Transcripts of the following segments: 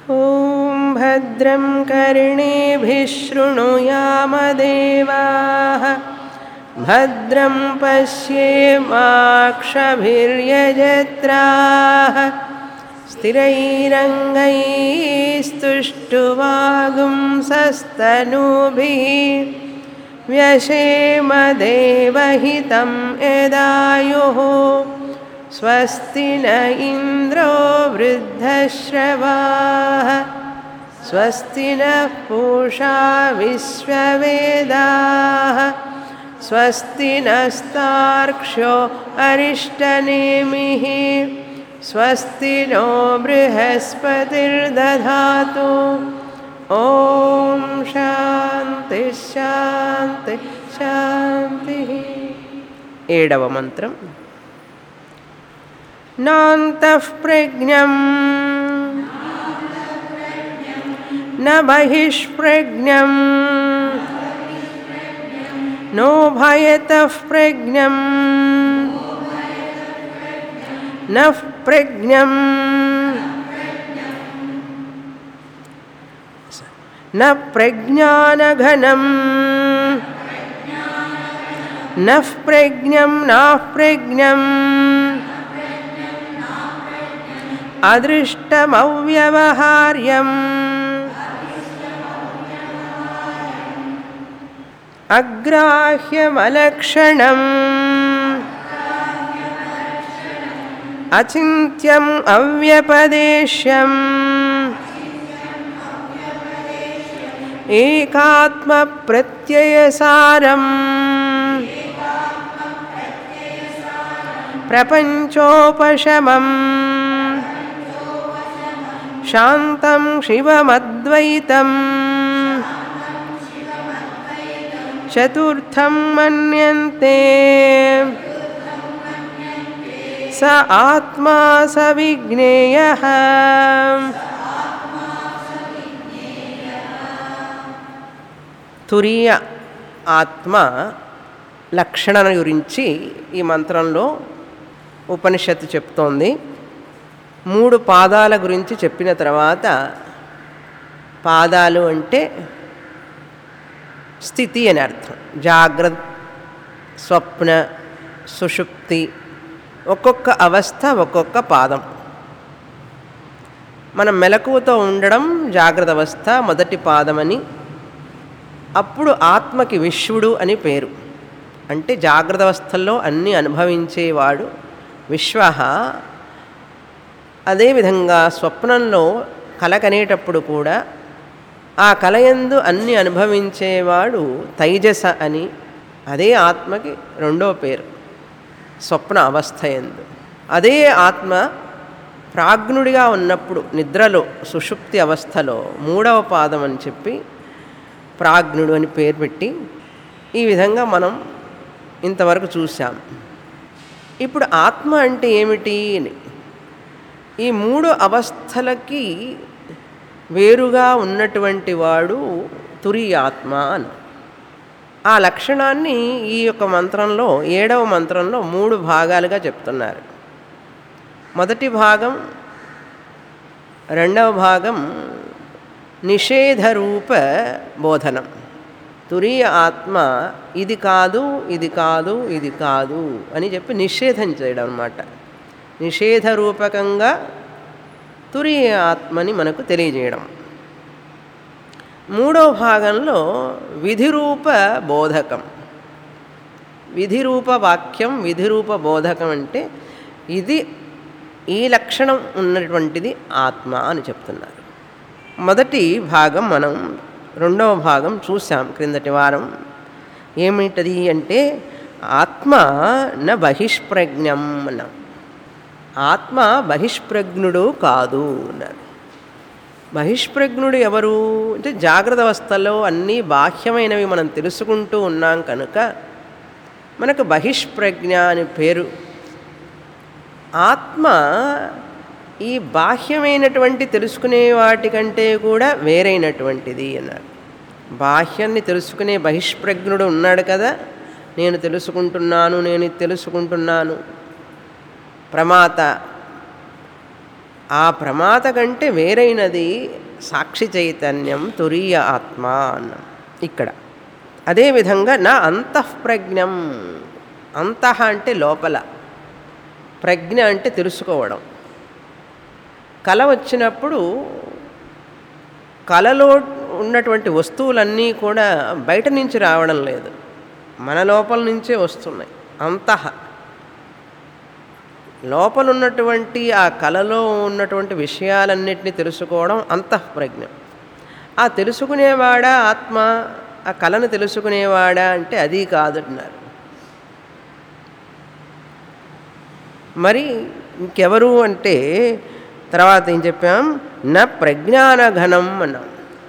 ॐ भद्रं कर्णेभिः शृणुयामदेवाः भद्रं पश्येमाक्षभिर्यजत्राः स्थिरैरङ्गैस्तुष्टुवागुंसस्तनूभिः व्यशेमदेवहितं यदायुः स्वस्ति न इन्द्रो वृद्धश्रवाः स्वस्ति नः पूषा विश्ववेदाः स्वस्ति नस्तार्क्ष्यो अरिष्टनेमिः स्वस्ति नो बृहस्पतिर्दधातु ॐ శాంతి శాంతి శాంతి ఏడవ మంత్రం నాంతః ప్రజ్ఞం न बहिष्प्रज्ञं नो भयतः प्रज्ञं नः प्रज्ञं न प्रज्ञानघनं नः प्रज्ञं नाः प्रज्ञम् अदृष्टमव्यवहार्यम् अग्राह्यमलक्षणम् अचिन्त्यम् अव्यपदेश्यम् एकात्मप्रत्ययसारम् प्रपञ्चोपशमम् शान्तं शिवमद्वैतम् चतुर्थं मन्यन्ते स आत्मा स विज्ञेयः తురీయ ఆత్మ లక్షణం గురించి ఈ మంత్రంలో ఉపనిషత్తు చెప్తోంది మూడు పాదాల గురించి చెప్పిన తర్వాత పాదాలు అంటే స్థితి అని అర్థం జాగ్రత్త స్వప్న సుషుప్తి ఒక్కొక్క అవస్థ ఒక్కొక్క పాదం మనం మెలకువతో ఉండడం జాగ్రత్త అవస్థ మొదటి పాదమని అప్పుడు ఆత్మకి విశ్వడు అని పేరు అంటే జాగ్రత్త అవస్థల్లో అన్నీ అనుభవించేవాడు విశ్వ అదేవిధంగా స్వప్నంలో కల కనేటప్పుడు కూడా ఆ కలయందు అన్ని అనుభవించేవాడు తైజస అని అదే ఆత్మకి రెండో పేరు స్వప్న అవస్థ ఎందు అదే ఆత్మ ప్రాజ్ఞుడిగా ఉన్నప్పుడు నిద్రలో సుషుప్తి అవస్థలో మూడవ పాదం అని చెప్పి ప్రాజ్ఞుడు అని పేరు పెట్టి ఈ విధంగా మనం ఇంతవరకు చూసాం ఇప్పుడు ఆత్మ అంటే ఏమిటి అని ఈ మూడు అవస్థలకి వేరుగా ఉన్నటువంటి వాడు తురియాత్మ అని ఆ లక్షణాన్ని ఈ యొక్క మంత్రంలో ఏడవ మంత్రంలో మూడు భాగాలుగా చెప్తున్నారు మొదటి భాగం రెండవ భాగం నిషేధరూప బోధనం తురీయ ఆత్మ ఇది కాదు ఇది కాదు ఇది కాదు అని చెప్పి నిషేధం చేయడం అన్నమాట నిషేధ రూపకంగా తురీయ ఆత్మని మనకు తెలియజేయడం మూడో భాగంలో విధిరూప బోధకం విధిరూప వాక్యం విధిరూప బోధకం అంటే ఇది ఈ లక్షణం ఉన్నటువంటిది ఆత్మ అని చెప్తున్నారు మొదటి భాగం మనం రెండవ భాగం చూసాం క్రిందటి వారం ఏమిటది అంటే ఆత్మ న బహిష్ప్రజ్ఞం అన్నాం ఆత్మ బహిష్ప్రజ్ఞుడు కాదు అన్నారు బహిష్ప్రజ్ఞుడు ఎవరు అంటే జాగ్రత్త అవస్థలో అన్నీ బాహ్యమైనవి మనం తెలుసుకుంటూ ఉన్నాం కనుక మనకు బహిష్ప్రజ్ఞ అని పేరు ఆత్మ ఈ బాహ్యమైనటువంటి తెలుసుకునే వాటికంటే కూడా వేరైనటువంటిది అన్నారు బాహ్యాన్ని తెలుసుకునే బహిష్ప్రజ్ఞుడు ఉన్నాడు కదా నేను తెలుసుకుంటున్నాను నేను ఇది తెలుసుకుంటున్నాను ప్రమాత ఆ ప్రమాత కంటే వేరైనది సాక్షి చైతన్యం తురీయ ఆత్మ అన్నాం ఇక్కడ అదేవిధంగా నా అంతఃప్రజ్ఞం అంతః అంటే లోపల ప్రజ్ఞ అంటే తెలుసుకోవడం కళ వచ్చినప్పుడు కళలో ఉన్నటువంటి వస్తువులన్నీ కూడా బయట నుంచి రావడం లేదు మన లోపల నుంచే వస్తున్నాయి అంతః లోపల ఉన్నటువంటి ఆ కళలో ఉన్నటువంటి విషయాలన్నిటినీ తెలుసుకోవడం అంతఃప్రజ్ఞ ఆ తెలుసుకునేవాడా ఆత్మ ఆ కళను తెలుసుకునేవాడా అంటే అది కాదంటున్నారు మరి ఇంకెవరు అంటే తర్వాత ఏం చెప్పాం నా ప్రజ్ఞానఘనం అన్నాం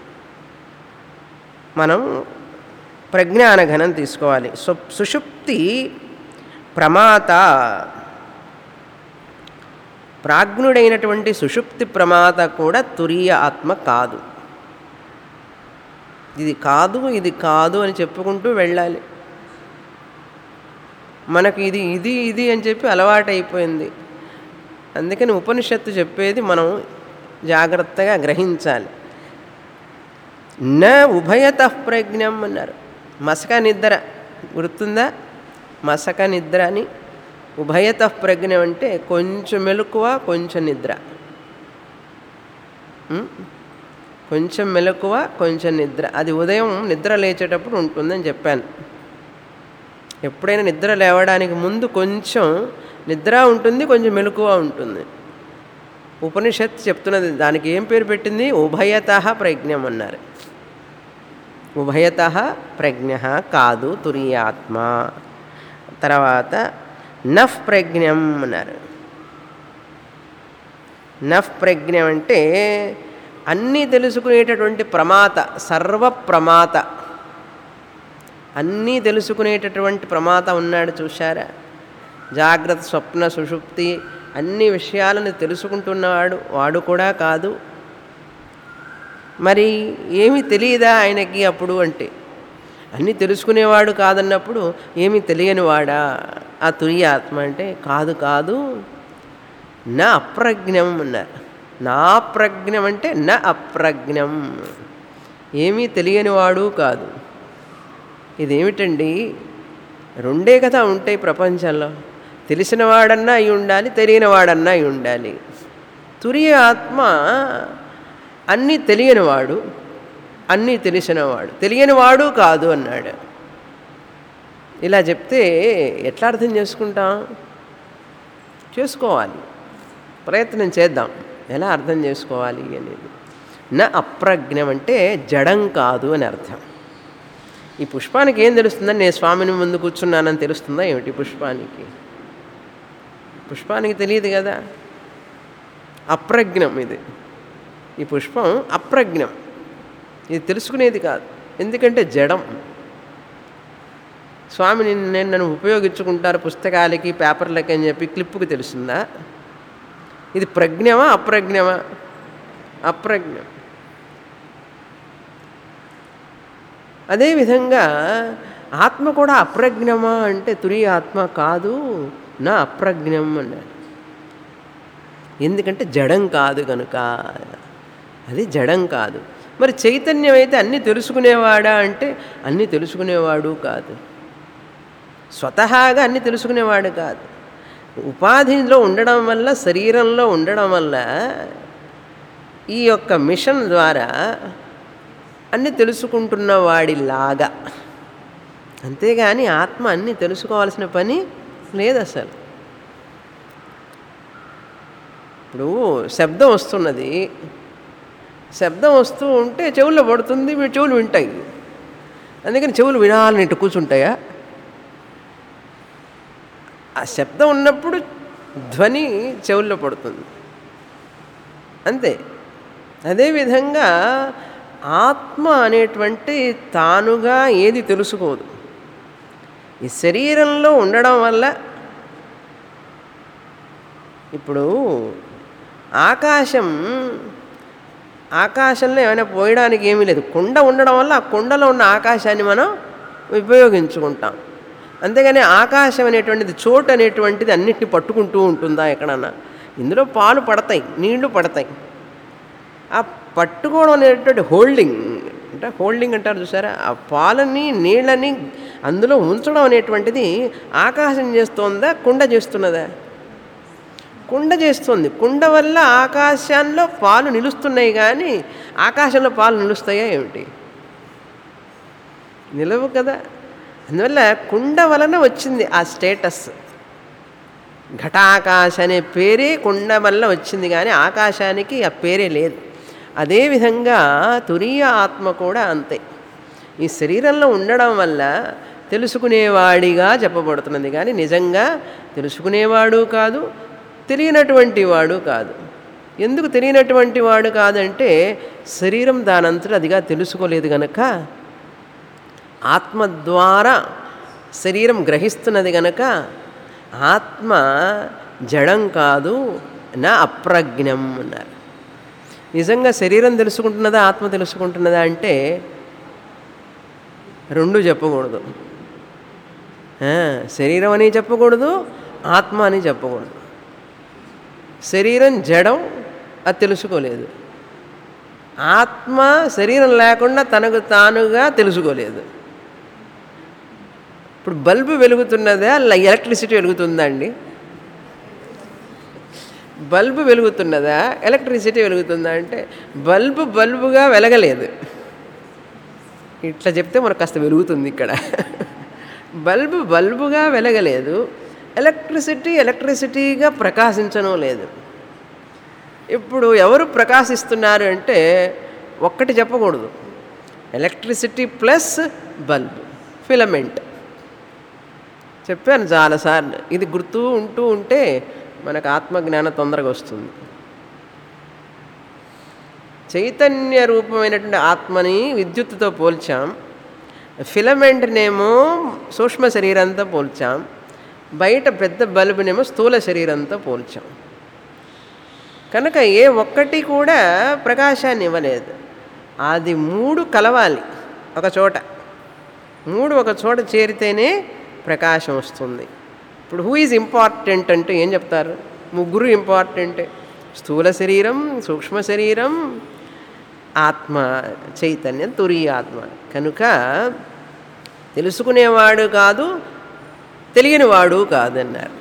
మనం ప్రజ్ఞానఘనం తీసుకోవాలి సు సుషుప్తి ప్రమాత ప్రాజ్ఞుడైనటువంటి సుషుప్తి ప్రమాత కూడా తురీయ ఆత్మ కాదు ఇది కాదు ఇది కాదు అని చెప్పుకుంటూ వెళ్ళాలి మనకు ఇది ఇది ఇది అని చెప్పి అలవాటైపోయింది అందుకని ఉపనిషత్తు చెప్పేది మనం జాగ్రత్తగా గ్రహించాలి న ఉభయత ప్రజ్ఞం అన్నారు మసక నిద్ర గుర్తుందా మసక నిద్ర అని ఉభయత ప్రజ్ఞం అంటే కొంచెం మెలకువ కొంచెం నిద్ర ఉం? కొంచెం మెలకువ కొంచెం నిద్ర అది ఉదయం నిద్ర లేచేటప్పుడు ఉంటుందని చెప్పాను ఎప్పుడైనా నిద్ర లేవడానికి ముందు కొంచెం నిద్ర ఉంటుంది కొంచెం మెలకువ ఉంటుంది ఉపనిషత్ చెప్తున్నది దానికి ఏం పేరు పెట్టింది ఉభయత ప్రజ్ఞం అన్నారు ఉభయత ప్రజ్ఞ కాదు తురియాత్మ తర్వాత నఫ్ ప్రజ్ఞం అన్నారు నఫ్ ప్రజ్ఞం అంటే అన్నీ తెలుసుకునేటటువంటి ప్రమాత సర్వ ప్రమాత అన్నీ తెలుసుకునేటటువంటి ప్రమాత ఉన్నాడు చూశారా జాగ్రత్త స్వప్న సుషుప్తి అన్ని విషయాలను తెలుసుకుంటున్నవాడు వాడు కూడా కాదు మరి ఏమీ తెలియదా ఆయనకి అప్పుడు అంటే అన్నీ తెలుసుకునేవాడు కాదన్నప్పుడు ఏమీ తెలియనివాడా ఆ తురి ఆత్మ అంటే కాదు కాదు నా అప్రజ్ఞం అన్నారు నా ప్రజ్ఞం అంటే నా అప్రజ్ఞం ఏమీ తెలియనివాడు కాదు ఇదేమిటండి రెండే కదా ఉంటాయి ప్రపంచంలో తెలిసినవాడన్నా అయి ఉండాలి తెలియనివాడన్నా అయి ఉండాలి తురియ ఆత్మ అన్నీ తెలియనివాడు అన్నీ తెలిసినవాడు తెలియనివాడు కాదు అన్నాడు ఇలా చెప్తే ఎట్లా అర్థం చేసుకుంటాం చేసుకోవాలి ప్రయత్నం చేద్దాం ఎలా అర్థం చేసుకోవాలి అనేది నా అప్రజ్ఞం అంటే జడం కాదు అని అర్థం ఈ పుష్పానికి ఏం తెలుస్తుందని నేను స్వామిని ముందు కూర్చున్నానని తెలుస్తుందా ఏమిటి పుష్పానికి పుష్పానికి తెలియదు కదా అప్రజ్ఞం ఇది ఈ పుష్పం అప్రజ్ఞం ఇది తెలుసుకునేది కాదు ఎందుకంటే జడం స్వామిని నేను నన్ను ఉపయోగించుకుంటారు పుస్తకాలకి పేపర్లకి అని చెప్పి క్లిప్పుకి తెలుస్తుందా ఇది ప్రజ్ఞమా అప్రజ్ఞమా అప్రజ్ఞం అదేవిధంగా ఆత్మ కూడా అప్రజ్ఞమా అంటే తురి ఆత్మ కాదు నా అప్రజ్ఞం అన్నాడు ఎందుకంటే జడం కాదు కనుక అది జడం కాదు మరి చైతన్యం అయితే అన్నీ తెలుసుకునేవాడా అంటే అన్నీ తెలుసుకునేవాడు కాదు స్వతహాగా అన్నీ తెలుసుకునేవాడు కాదు ఉపాధిలో ఉండడం వల్ల శరీరంలో ఉండడం వల్ల ఈ యొక్క మిషన్ ద్వారా అన్నీ తెలుసుకుంటున్న వాడిలాగా అంతేగాని ఆత్మ అన్నీ తెలుసుకోవాల్సిన పని లేదు అసలు ఇప్పుడు శబ్దం వస్తున్నది శబ్దం వస్తూ ఉంటే చెవుల్లో పడుతుంది మీ చెవులు వింటాయి అందుకని చెవులు వినాలని ఇటు కూర్చుంటాయా ఆ శబ్దం ఉన్నప్పుడు ధ్వని చెవుల్లో పడుతుంది అంతే అదేవిధంగా ఆత్మ అనేటువంటి తానుగా ఏది తెలుసుకోదు ఈ శరీరంలో ఉండడం వల్ల ఇప్పుడు ఆకాశం ఆకాశంలో ఏమైనా పోయడానికి ఏమీ లేదు కుండ ఉండడం వల్ల ఆ కుండలో ఉన్న ఆకాశాన్ని మనం ఉపయోగించుకుంటాం అంతేగాని ఆకాశం అనేటువంటిది చోటు అనేటువంటిది అన్నిటిని పట్టుకుంటూ ఉంటుందా ఎక్కడన్నా ఇందులో పాలు పడతాయి నీళ్లు పడతాయి ఆ పట్టుకోవడం అనేటువంటి హోల్డింగ్ అంటే హోల్డింగ్ అంటారు చూసారా ఆ పాలని నీళ్ళని అందులో ఉంచడం అనేటువంటిది ఆకాశం చేస్తోందా కుండ చేస్తున్నదా కుండ చేస్తుంది కుండ వల్ల ఆకాశంలో పాలు నిలుస్తున్నాయి కానీ ఆకాశంలో పాలు నిలుస్తాయా ఏమిటి నిలవు కదా అందువల్ల కుండ వలన వచ్చింది ఆ స్టేటస్ ఘటాకాశ అనే పేరే కుండ వల్ల వచ్చింది కానీ ఆకాశానికి ఆ పేరే లేదు అదేవిధంగా తురీయ ఆత్మ కూడా అంతే ఈ శరీరంలో ఉండడం వల్ల తెలుసుకునేవాడిగా చెప్పబడుతున్నది కానీ నిజంగా తెలుసుకునేవాడు కాదు తెలియనటువంటి వాడు కాదు ఎందుకు తెలియనటువంటి వాడు కాదంటే శరీరం దానంతట అదిగా తెలుసుకోలేదు గనక ఆత్మ ద్వారా శరీరం గ్రహిస్తున్నది గనక ఆత్మ జడం కాదు నా అప్రజ్ఞం అన్నారు నిజంగా శరీరం తెలుసుకుంటున్నదా ఆత్మ తెలుసుకుంటున్నదా అంటే రెండు చెప్పకూడదు ఆ, శరీరం అని చెప్పకూడదు ఆత్మ అని చెప్పకూడదు శరీరం జడం అది తెలుసుకోలేదు ఆత్మ శరీరం లేకుండా తనకు తానుగా తెలుసుకోలేదు ఇప్పుడు బల్బు వెలుగుతున్నదా ల- ఎలక్ట్రిసిటీ వెలుగుతుందా అండి బల్బు వెలుగుతున్నదా ఎలక్ట్రిసిటీ వెలుగుతుందా అంటే బల్బు బల్బుగా వెలగలేదు ఇట్లా చెప్తే మనకు కాస్త వెలుగుతుంది ఇక్కడ బల్బు బల్బుగా వెలగలేదు ఎలక్ట్రిసిటీ ఎలక్ట్రిసిటీగా ప్రకాశించడం లేదు ఇప్పుడు ఎవరు ప్రకాశిస్తున్నారు అంటే ఒక్కటి చెప్పకూడదు ఎలక్ట్రిసిటీ ప్లస్ బల్బ్ ఫిలమెంట్ చెప్పాను చాలాసార్లు ఇది గుర్తు ఉంటూ ఉంటే మనకు ఆత్మజ్ఞానం తొందరగా వస్తుంది చైతన్య రూపమైనటువంటి ఆత్మని విద్యుత్తుతో పోల్చాం ఫిలమెంట్నేమో సూక్ష్మ శరీరంతో పోల్చాం బయట పెద్ద బల్బునేమో స్థూల శరీరంతో పోల్చాం కనుక ఏ ఒక్కటి కూడా ప్రకాశాన్ని ఇవ్వలేదు అది మూడు కలవాలి ఒక చోట మూడు ఒక చోట చేరితేనే ప్రకాశం వస్తుంది ఇప్పుడు హూ ఈజ్ ఇంపార్టెంట్ అంటే ఏం చెప్తారు ముగ్గురు ఇంపార్టెంటే స్థూల శరీరం సూక్ష్మ శరీరం ఆత్మ చైతన్యం తురియ ఆత్మ కనుక తెలుసుకునేవాడు కాదు తెలియనివాడు కాదన్నారు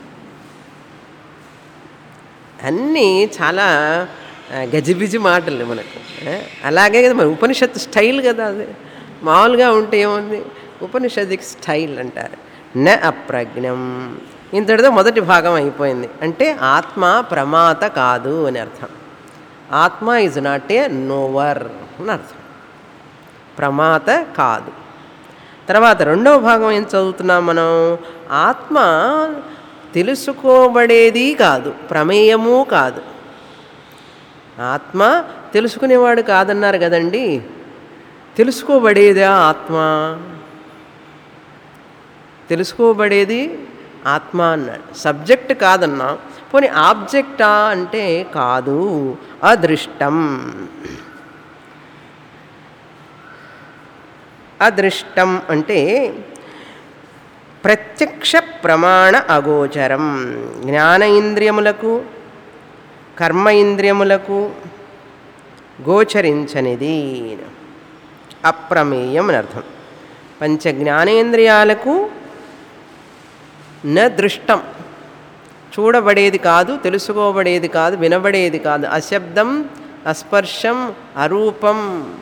అన్నీ చాలా ఆ, గజిబిజి మాటలు మనకు ఆ, అలాగే కదా మన ఉపనిషత్తు స్టైల్ కదా అది మామూలుగా ఉంటే ఏముంది ఉపనిషత్తుకి స్టైల్ అంటారు న అప్రజ్ఞం ఇంతటితో మొదటి భాగం అయిపోయింది అంటే ఆత్మ ప్రమాత కాదు అని అర్థం ఆత్మ ఈజ్ నాట్ ఏ నోవర్ అని అర్థం ప్రమాత కాదు తర్వాత రెండవ భాగం ఏం చదువుతున్నాం మనం ఆత్మ తెలుసుకోబడేది కాదు ప్రమేయము కాదు ఆత్మ తెలుసుకునేవాడు కాదన్నారు కదండి తెలుసుకోబడేదా ఆత్మ తెలుసుకోబడేది ఆత్మ అన్నాడు సబ్జెక్ట్ కాదన్నా పోనీ ఆబ్జెక్టా అంటే కాదు అదృష్టం అదృష్టం అంటే ప్రత్యక్ష ప్రమాణ అగోచరం జ్ఞాన ఇంద్రియములకు కర్మ ఇంద్రియములకు గోచరించనిది అప్రమేయం అని అర్థం పంచ జ్ఞానేంద్రియాలకు న దృష్టం చూడబడేది కాదు తెలుసుకోబడేది కాదు వినబడేది కాదు అశబ్దం అస్పర్శం అరూపం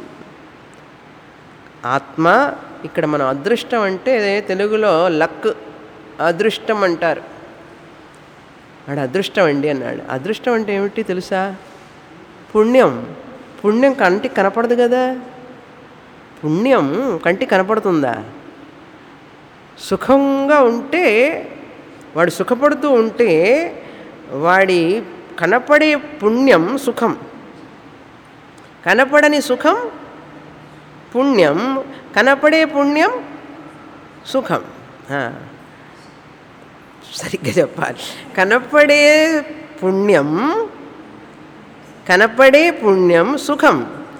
ఆత్మ ఇక్కడ మనం అదృష్టం అంటే తెలుగులో లక్ అదృష్టం అంటారు వాడు అదృష్టం అండి అన్నాడు అదృష్టం అంటే ఏమిటి తెలుసా పుణ్యం పుణ్యం కంటికి కనపడదు కదా పుణ్యం కంటికి కనపడుతుందా సుఖంగా ఉంటే వాడు సుఖపడుతూ ఉంటే వాడి కనపడే పుణ్యం సుఖం కనపడని సుఖం పుణ్యం కనపడే పుణ్యం సుఖం ఆ. సరిగ్గా చెప్పాలి కనపడే పుణ్యం కనపడే పుణ్యం సుఖం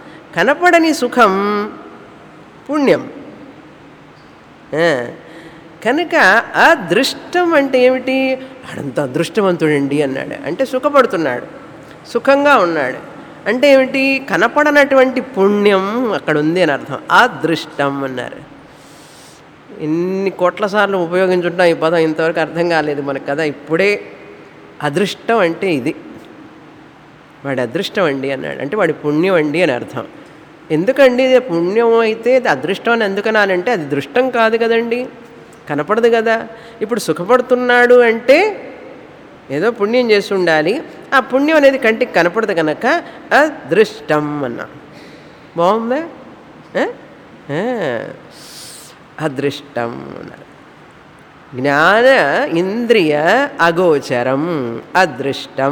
కనపడని సుఖం పుణ్యం ఆ. కనుక అదృష్టం అంటే ఏమిటి ఆడంత అదృష్టవంతుడండి అన్నాడు అంటే సుఖపడుతున్నాడు సుఖంగా ఉన్నాడు అంటే ఏమిటి కనపడనటువంటి పుణ్యం అక్కడ ఉంది అని అర్థం అదృష్టం అన్నారు ఎన్ని కోట్ల సార్లు ఉపయోగించుంటాం ఈ పదం ఇంతవరకు అర్థం కాలేదు మనకు కదా ఇప్పుడే అదృష్టం అంటే ఇది వాడి అదృష్టం అండి అన్నాడు అంటే వాడి పుణ్యం అండి అని అర్థం ఎందుకండి ఇది పుణ్యం అయితే ఇది అదృష్టం అని ఎందుకనాలంటే అది దృష్టం కాదు కదండి కనపడదు కదా ఇప్పుడు సుఖపడుతున్నాడు అంటే ఏదో పుణ్యం చేసి ఉండాలి ఆ పుణ్యం అనేది కంటికి కనపడదు కనుక అదృష్టం అన్నా బాగుందా ఆ? ఆ. అదృష్టం అన్నారు జ్ఞాన ఇంద్రియ అగోచరం అదృష్టం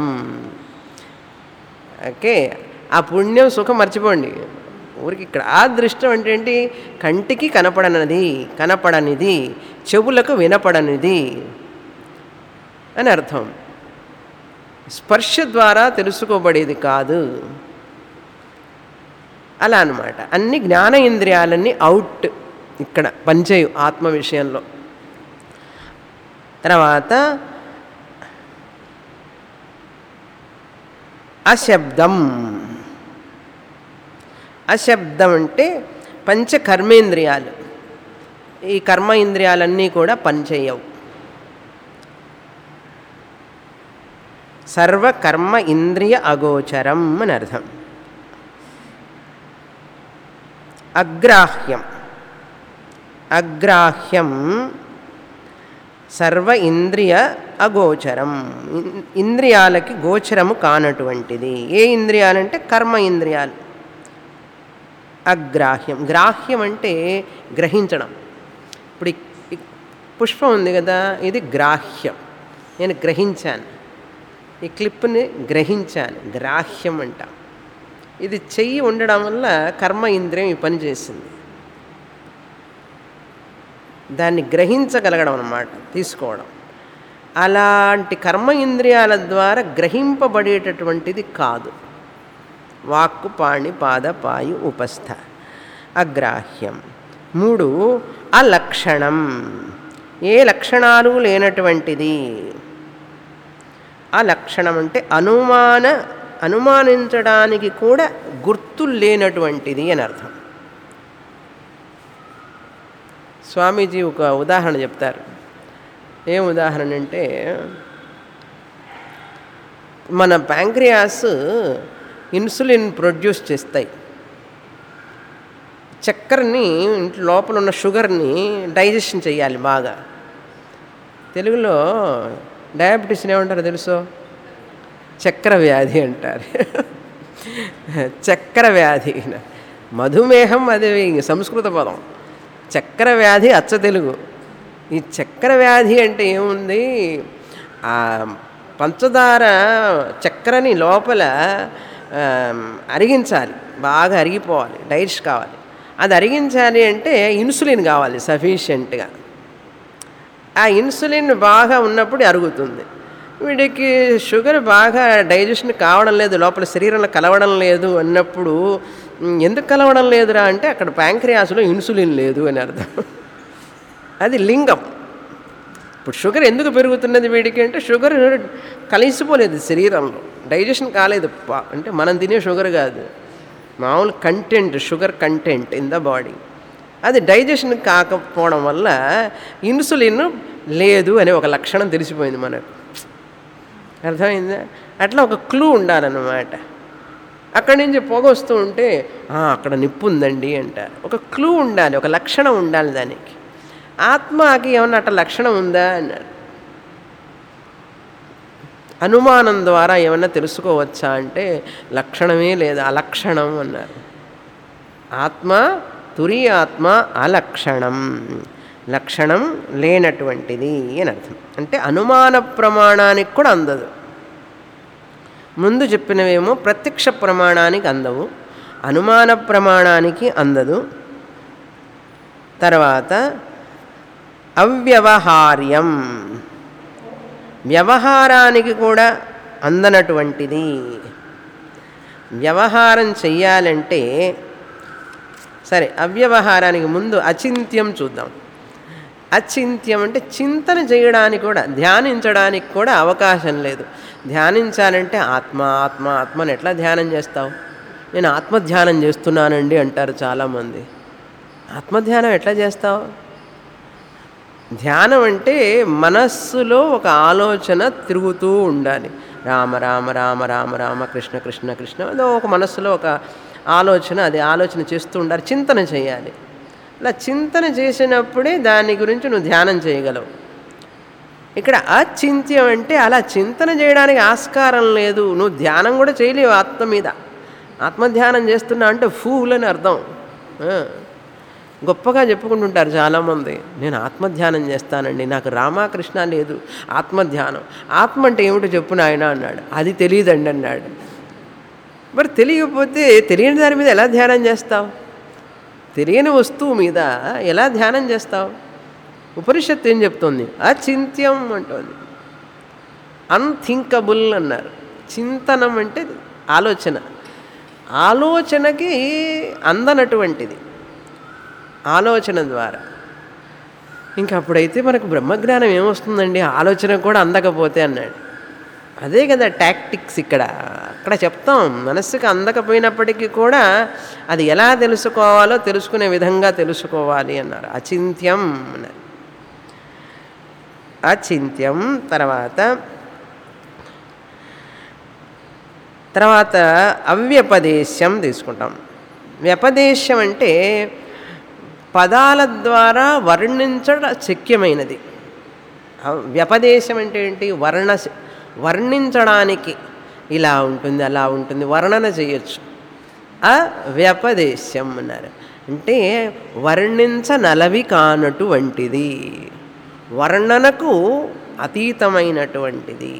ఓకే ఆ పుణ్యం సుఖం మర్చిపోండి ఊరికి ఇక్కడ ఆ దృష్టం అంటే ఏంటి కంటికి కనపడనది కనపడనిది చెవులకు వినపడనిది అని అర్థం స్పర్శ ద్వారా తెలుసుకోబడేది కాదు అలా అన్నమాట అన్ని జ్ఞాన ఇంద్రియాలన్నీ అవుట్ ఇక్కడ పనిచేయు ఆత్మ విషయంలో తర్వాత అశబ్దం అశబ్దం అంటే పంచ కర్మేంద్రియాలు ఈ కర్మ ఇంద్రియాలన్నీ కూడా పనిచేయవు సర్వకర్మ ఇంద్రియ అగోచరం అని అర్థం అగ్రాహ్యం అగ్రాహ్యం సర్వ ఇంద్రియ అగోచరం ఇన్- ఇంద్రియాలకి గోచరము కానటువంటిది ఏ ఇంద్రియాలంటే కర్మ ఇంద్రియాలు అగ్రాహ్యం గ్రాహ్యం అంటే గ్రహించడం ఇప్పుడు ఈ- ఈ పుష్పం ఉంది కదా ఇది గ్రాహ్యం నేను గ్రహించాను ఈ క్లిప్ని గ్రహించాను గ్రాహ్యం అంట ఇది చెయ్యి ఉండడం వల్ల కర్మ ఇంద్రియం ఈ పని చేసింది దాన్ని గ్రహించగలగడం అన్నమాట తీసుకోవడం అలాంటి కర్మ ఇంద్రియాల ద్వారా గ్రహింపబడేటటువంటిది కాదు వాక్కు పాణి పాద పాయు ఉపస్థ అగ్రాహ్యం మూడు అలక్షణం ఏ లక్షణాలు లేనటువంటిది ఆ లక్షణం అంటే అనుమాన అనుమానించడానికి కూడా గుర్తులు లేనటువంటిది అని అర్థం స్వామీజీ ఒక ఉదాహరణ చెప్తారు ఏం ఉదాహరణ అంటే మన ప్యాంక్రియాస్ ఇన్సులిన్ ప్రొడ్యూస్ చేస్తాయి చక్కెరని ఇంట్లో లోపల ఉన్న షుగర్ని డైజెషన్ చేయాలి బాగా తెలుగులో డయాబెటీస్ని ఏమంటారో తెలుసో చక్కెర వ్యాధి అంటారు చక్కెర వ్యాధి మధుమేహం అది సంస్కృత పదం చక్కెర వ్యాధి అచ్చ తెలుగు ఈ చక్కెర వ్యాధి అంటే ఏముంది ఆ పంచదార చక్కెరని లోపల ఆ, అరిగించాలి బాగా అరిగిపోవాలి డైట్స్ కావాలి అది అరిగించాలి అంటే ఇన్సులిన్ కావాలి సఫిషియెంట్గా ఆ ఇన్సులిన్ బాగా ఉన్నప్పుడు అరుగుతుంది వీడికి షుగర్ బాగా డైజెషన్ కావడం లేదు లోపల శరీరంలో కలవడం లేదు అన్నప్పుడు "ఉమ్, ఎందుకు కలవడం లేదురా అంటే అక్కడ ప్యాంక్రియాస్లో ఇన్సులిన్ లేదు అని అర్థం అది లింగం ఇప్పుడు షుగర్ ఎందుకు పెరుగుతున్నది వీడికి అంటే షుగర్ కలిసిపోలేదు శరీరంలో డైజెషన్ కాలేదు పా- అంటే మనం తినే షుగర్ కాదు మామూలు content sugar content in the body అది డైజెషన్ కాకపోవడం వల్ల ఇన్సులిన్ లేదు అనే ఒక లక్షణం తెలిసిపోయింది మనకు అర్థమైందా అట్లా ఒక క్లూ ఉండాలన్నమాట అక్కడి నుంచి పొగ వస్తూ ఉంటే "ఆ, అక్కడ నిప్పు ఉందండి అంటారు ఒక క్లూ ఉండాలి ఒక లక్షణం ఉండాలి దానికి ఆత్మకి ఏమన్నా అట్లా లక్షణం ఉందా అన్నారు అనుమానం ద్వారా ఏమన్నా తెలుసుకోవచ్చా అంటే లక్షణమే లేదు అలక్షణం అన్నారు ఆత్మ తురి ఆత్మ అలక్షణం లక్షణం లేనటువంటిది అని అర్థం అంటే అనుమాన ప్రమాణానికి కూడా అందదు ముందు చెప్పినవేమో ప్రత్యక్ష ప్రమాణానికి అందవు అనుమాన ప్రమాణానికి అందదు తర్వాత అవ్యవహార్యం వ్యవహారానికి కూడా అందనటువంటిది వ్యవహారం చెయ్యాలంటే సరే అవ్యవహారానికి ముందు అచింత్యం చూద్దాం అచింత్యం అంటే చింతన చేయడానికి కూడా ధ్యానించడానికి కూడా అవకాశం లేదు ధ్యానించాలంటే ఆత్మ ఆత్మ ఆత్మని ఎట్లా ధ్యానం చేస్తావు నేను ఆత్మధ్యానం చేస్తున్నానండి అంటారు చాలామంది ఆత్మధ్యానం ఎట్లా చేస్తావు ధ్యానం అంటే మనస్సులో ఒక ఆలోచన తిరుగుతూ ఉండాలి రామ రామ రామ రామ రామ కృష్ణ కృష్ణ కృష్ణ అదో ఒక మనస్సులో ఒక ఆలోచన అది ఆలోచన చేస్తూ ఉండాలి చింతన చేయాలి అలా చింతన చేసినప్పుడే దాని గురించి నువ్వు ధ్యానం చేయగలవు ఇక్కడ అచింత్యం అంటే అలా చింతన చేయడానికి ఆస్కారం లేదు నువ్వు ధ్యానం కూడా చేయలేవు ఆత్మ మీద ఆత్మధ్యానం చేస్తున్నా అంటే ఫూల్ అని అర్థం ఆ. గొప్పగా చెప్పుకుంటుంటారు చాలామంది నేను ఆత్మధ్యానం చేస్తానండి నాకు రామకృష్ణ లేదు ఆత్మధ్యానం ఆత్మ అంటే ఏమిటో చెప్పు నాయన అన్నాడు అది తెలియదండి అన్నాడు మరి తెలియకపోతే తెలియని దాని మీద ఎలా ధ్యానం చేస్తావు తెలియని వస్తువు మీద ఎలా ధ్యానం చేస్తావు ఉపనిషత్తు ఏం చెప్తుంది అచింత్యం అంటుంది అన్థింకబుల్ అన్నారు చింతనం అంటే ఆలోచన ఆలోచనకి అందనటువంటిది ఆలోచన ద్వారా ఇంకా అప్పుడైతే మనకు బ్రహ్మజ్ఞానం ఏమొస్తుందండి ఆలోచన కూడా అందకపోతే అన్నాడు అదే కదా టాక్టిక్స్ ఇక్కడ అక్కడ చెప్తాం మనస్సుకు అందకపోయినప్పటికీ కూడా అది ఎలా తెలుసుకోవాలో తెలుసుకునే విధంగా తెలుసుకోవాలి అన్నారు అచింత్యం అన్నారు అచింత్యం తర్వాత తర్వాత అవ్యపదేశ్యం తీసుకుంటాం వ్యపదేశం అంటే పదాల ద్వారా వర్ణించట శక్యమైనది అవ్- వ్యపదేశం అంటే ఏంటి వర్ణ వర్ణించడానికి ఇలా ఉంటుంది అలా ఉంటుంది వర్ణన చేయొచ్చు ఆ వ్యపదేశం అన్నారు అంటే వర్ణించనలవి కానటువంటిది వర్ణనకు అతీతమైనటువంటిది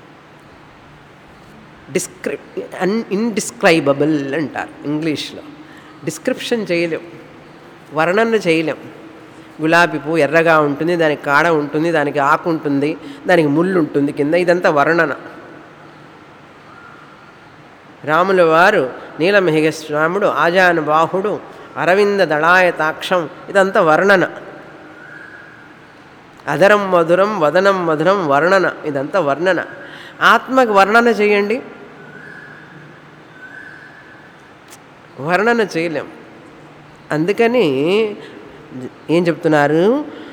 డిస్క్రిప్ అన్ ఇన్డిస్క్రైబుల్ అంటారు ఇంగ్లీష్లో డిస్క్రిప్షన్ చేయలేం వర్ణన చేయలేం గులాబీ పువ్వు ఎర్రగా ఉంటుంది దానికి కాడ ఉంటుంది దానికి ఆకు ఉంటుంది దానికి ముళ్ళు ఉంటుంది కింద ఇదంతా వర్ణన రాముల వారు నీలమేఘస్వాముడు ఆజానుబాహుడు అరవింద దళాయతాక్షం ఇదంతా వర్ణన అధరం మధురం వదనం మధురం వర్ణన ఇదంతా వర్ణన ఆత్మకి వర్ణన చేయండి వర్ణన చేయలేం అందుకని ఏం చెప్తున్నారు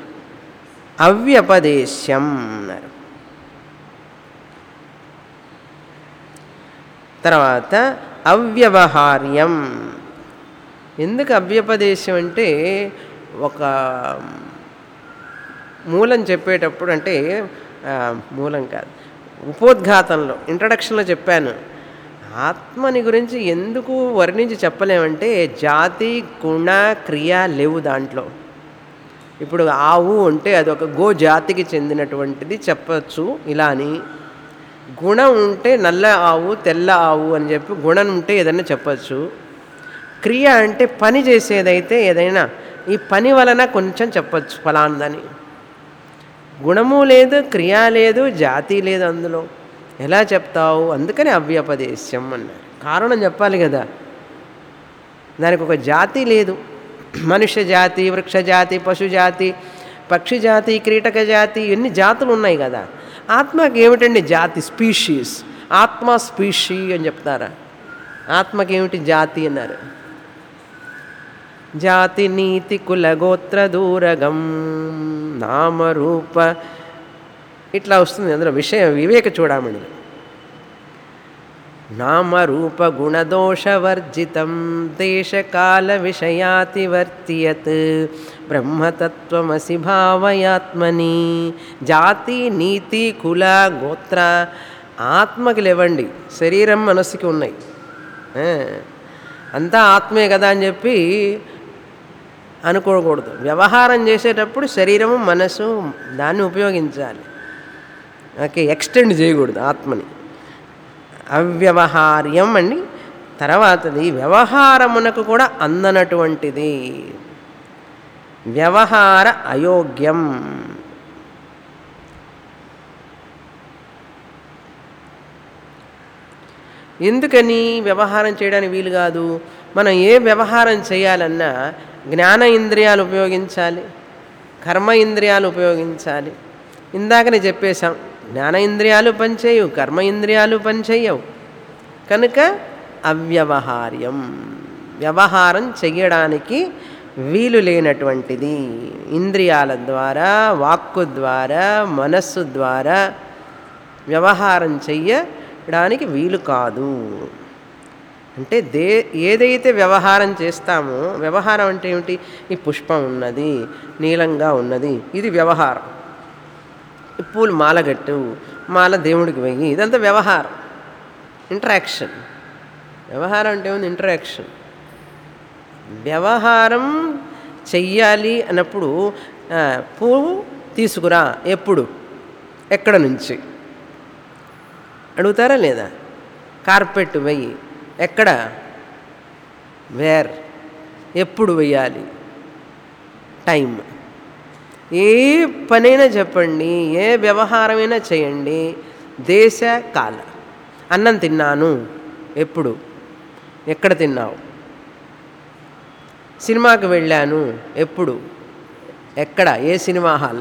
అవ్యపదేశ్యం అన్నారు తర్వాత అవ్యవహార్యం ఎందుకు అవ్యపదేశం అంటే ఒక మూలం చెప్పేటప్పుడు అంటే ఆ, మూలం కాదు ఉపోద్ఘాతంలో ఇంట్రడక్షన్లో చెప్పాను ఆత్మని గురించి ఎందుకు వర్ణించి చెప్పలేమంటే జాతి గుణ క్రియ లేవు దాంట్లో ఇప్పుడు ఆవు అంటే అది ఒక గో జాతికి చెందినటువంటిది చెప్పచ్చు ఇలా అని గుణం ఉంటే నల్ల ఆవు తెల్ల ఆవు అని చెప్పి గుణం ఉంటే ఏదైనా చెప్పచ్చు క్రియ అంటే పని చేసేదైతే ఏదైనా ఈ పని వలన కొంచెం చెప్పచ్చు ఫలాందని గుణము లేదు క్రియ లేదు జాతి లేదు అందులో ఎలా చెప్తావు అందుకని అవ్యపదేశ్యం అన్నారు కారణం చెప్పాలి కదా దానికి ఒక జాతి లేదు మనుష్య జాతి వృక్ష జాతి పశు జాతి పక్షి జాతి క్రీటక జాతి ఎన్ని జాతులు ఉన్నాయి కదా ఆత్మకి ఏమిటండి జాతి స్పీషీస్ ఆత్మ స్పీషీ అని చెప్తారా ఆత్మకి ఏమిటి జాతి అన్నారు జాతి నీతి కుల గోత్ర దూరగం నామరూప ఇట్లా వస్తుంది అందులో విషయ వివేక చూడమని నామరూప గుణదోషవర్జితం దేశకాల విషయాతివర్తియత్ బ్రహ్మతత్వమసి భావయాత్మని జాతి నీతి కుల గోత్ర ఆత్మకి లేవండి శరీరం మనస్సుకి ఉన్నాయి ఆ, అంతా ఆత్మే కదా అని చెప్పి అనుకోకూడదు వ్యవహారం చేసేటప్పుడు శరీరము మనసు దాన్ని ఉపయోగించాలి ఓకే ఎక్స్టెండ్ చేయకూడదు ఆత్మని అవ్యవహార్యం అండి తర్వాతది వ్యవహారమునకు కూడా అందనటువంటిది వ్యవహార అయోగ్యం ఎందుకని వ్యవహారం చేయడానికి వీలు కాదు మనం ఏ వ్యవహారం చేయాలన్నా జ్ఞాన ఇంద్రియాలు ఉపయోగించాలి కర్మ ఇంద్రియాలు ఉపయోగించాలి ఇందాకనే చెప్పేశాం జ్ఞాన ఇంద్రియాలు పనిచేయవు కర్మ ఇంద్రియాలు పనిచేయవు కనుక అవ్యవహార్యం వ్యవహారం చెయ్యడానికి వీలు లేనటువంటిది ఇంద్రియాల ద్వారా వాక్కు ద్వారా మనస్సు ద్వారా వ్యవహారం చెయ్యడానికి వీలు కాదు అంటే దే ఏదైతే వ్యవహారం చేస్తామో వ్యవహారం అంటే ఏమిటి ఈ పుష్పం ఉన్నది నీలంగా ఉన్నది ఇది వ్యవహారం ఈ పూలు మాలగట్టు మాల దేవుడికి వెయ్యి ఇదంతా వ్యవహారం ఇంటరాక్షన్ వ్యవహారం అంటే ఉంది ఇంటరాక్షన్ వ్యవహారం చెయ్యాలి అన్నప్పుడు ఆ, పువ్వు తీసుకురా ఎప్పుడు ఎక్కడ నుంచి అడుగుతారా లేదా కార్పెట్ వెయ్యి ఎక్కడ వేర్ ఎప్పుడు వెయ్యాలి టైం ఏ పనైనా చెప్పండి ఏ వ్యవహారమైనా చేయండి దేశ కాల అన్నం తిన్నాను ఎప్పుడు ఎక్కడ తిన్నావు సినిమాకి వెళ్ళాను ఎప్పుడు ఎక్కడ ఏ సినిమా హాల్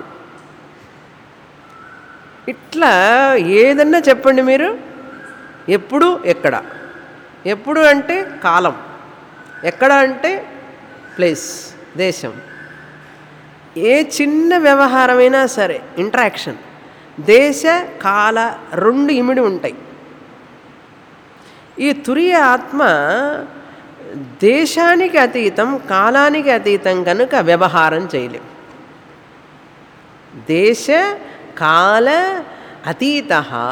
ఇట్లా ఏదన్నా చెప్పండి మీరు ఎప్పుడు ఎక్కడ ఎప్పుడు అంటే కాలం ఎక్కడ అంటే ప్లేస్ దేశం ఏ చిన్న వ్యవహారమైనా సరే ఇంటరాక్షన్ దేశ కాల రెండు ఇమిడి ఉంటాయి ఈ తురియ ఆత్మ దేశానికి అతీతం కాలానికి అతీతం కనుక వ్యవహారం చేయలేం దేశ కాల అతీత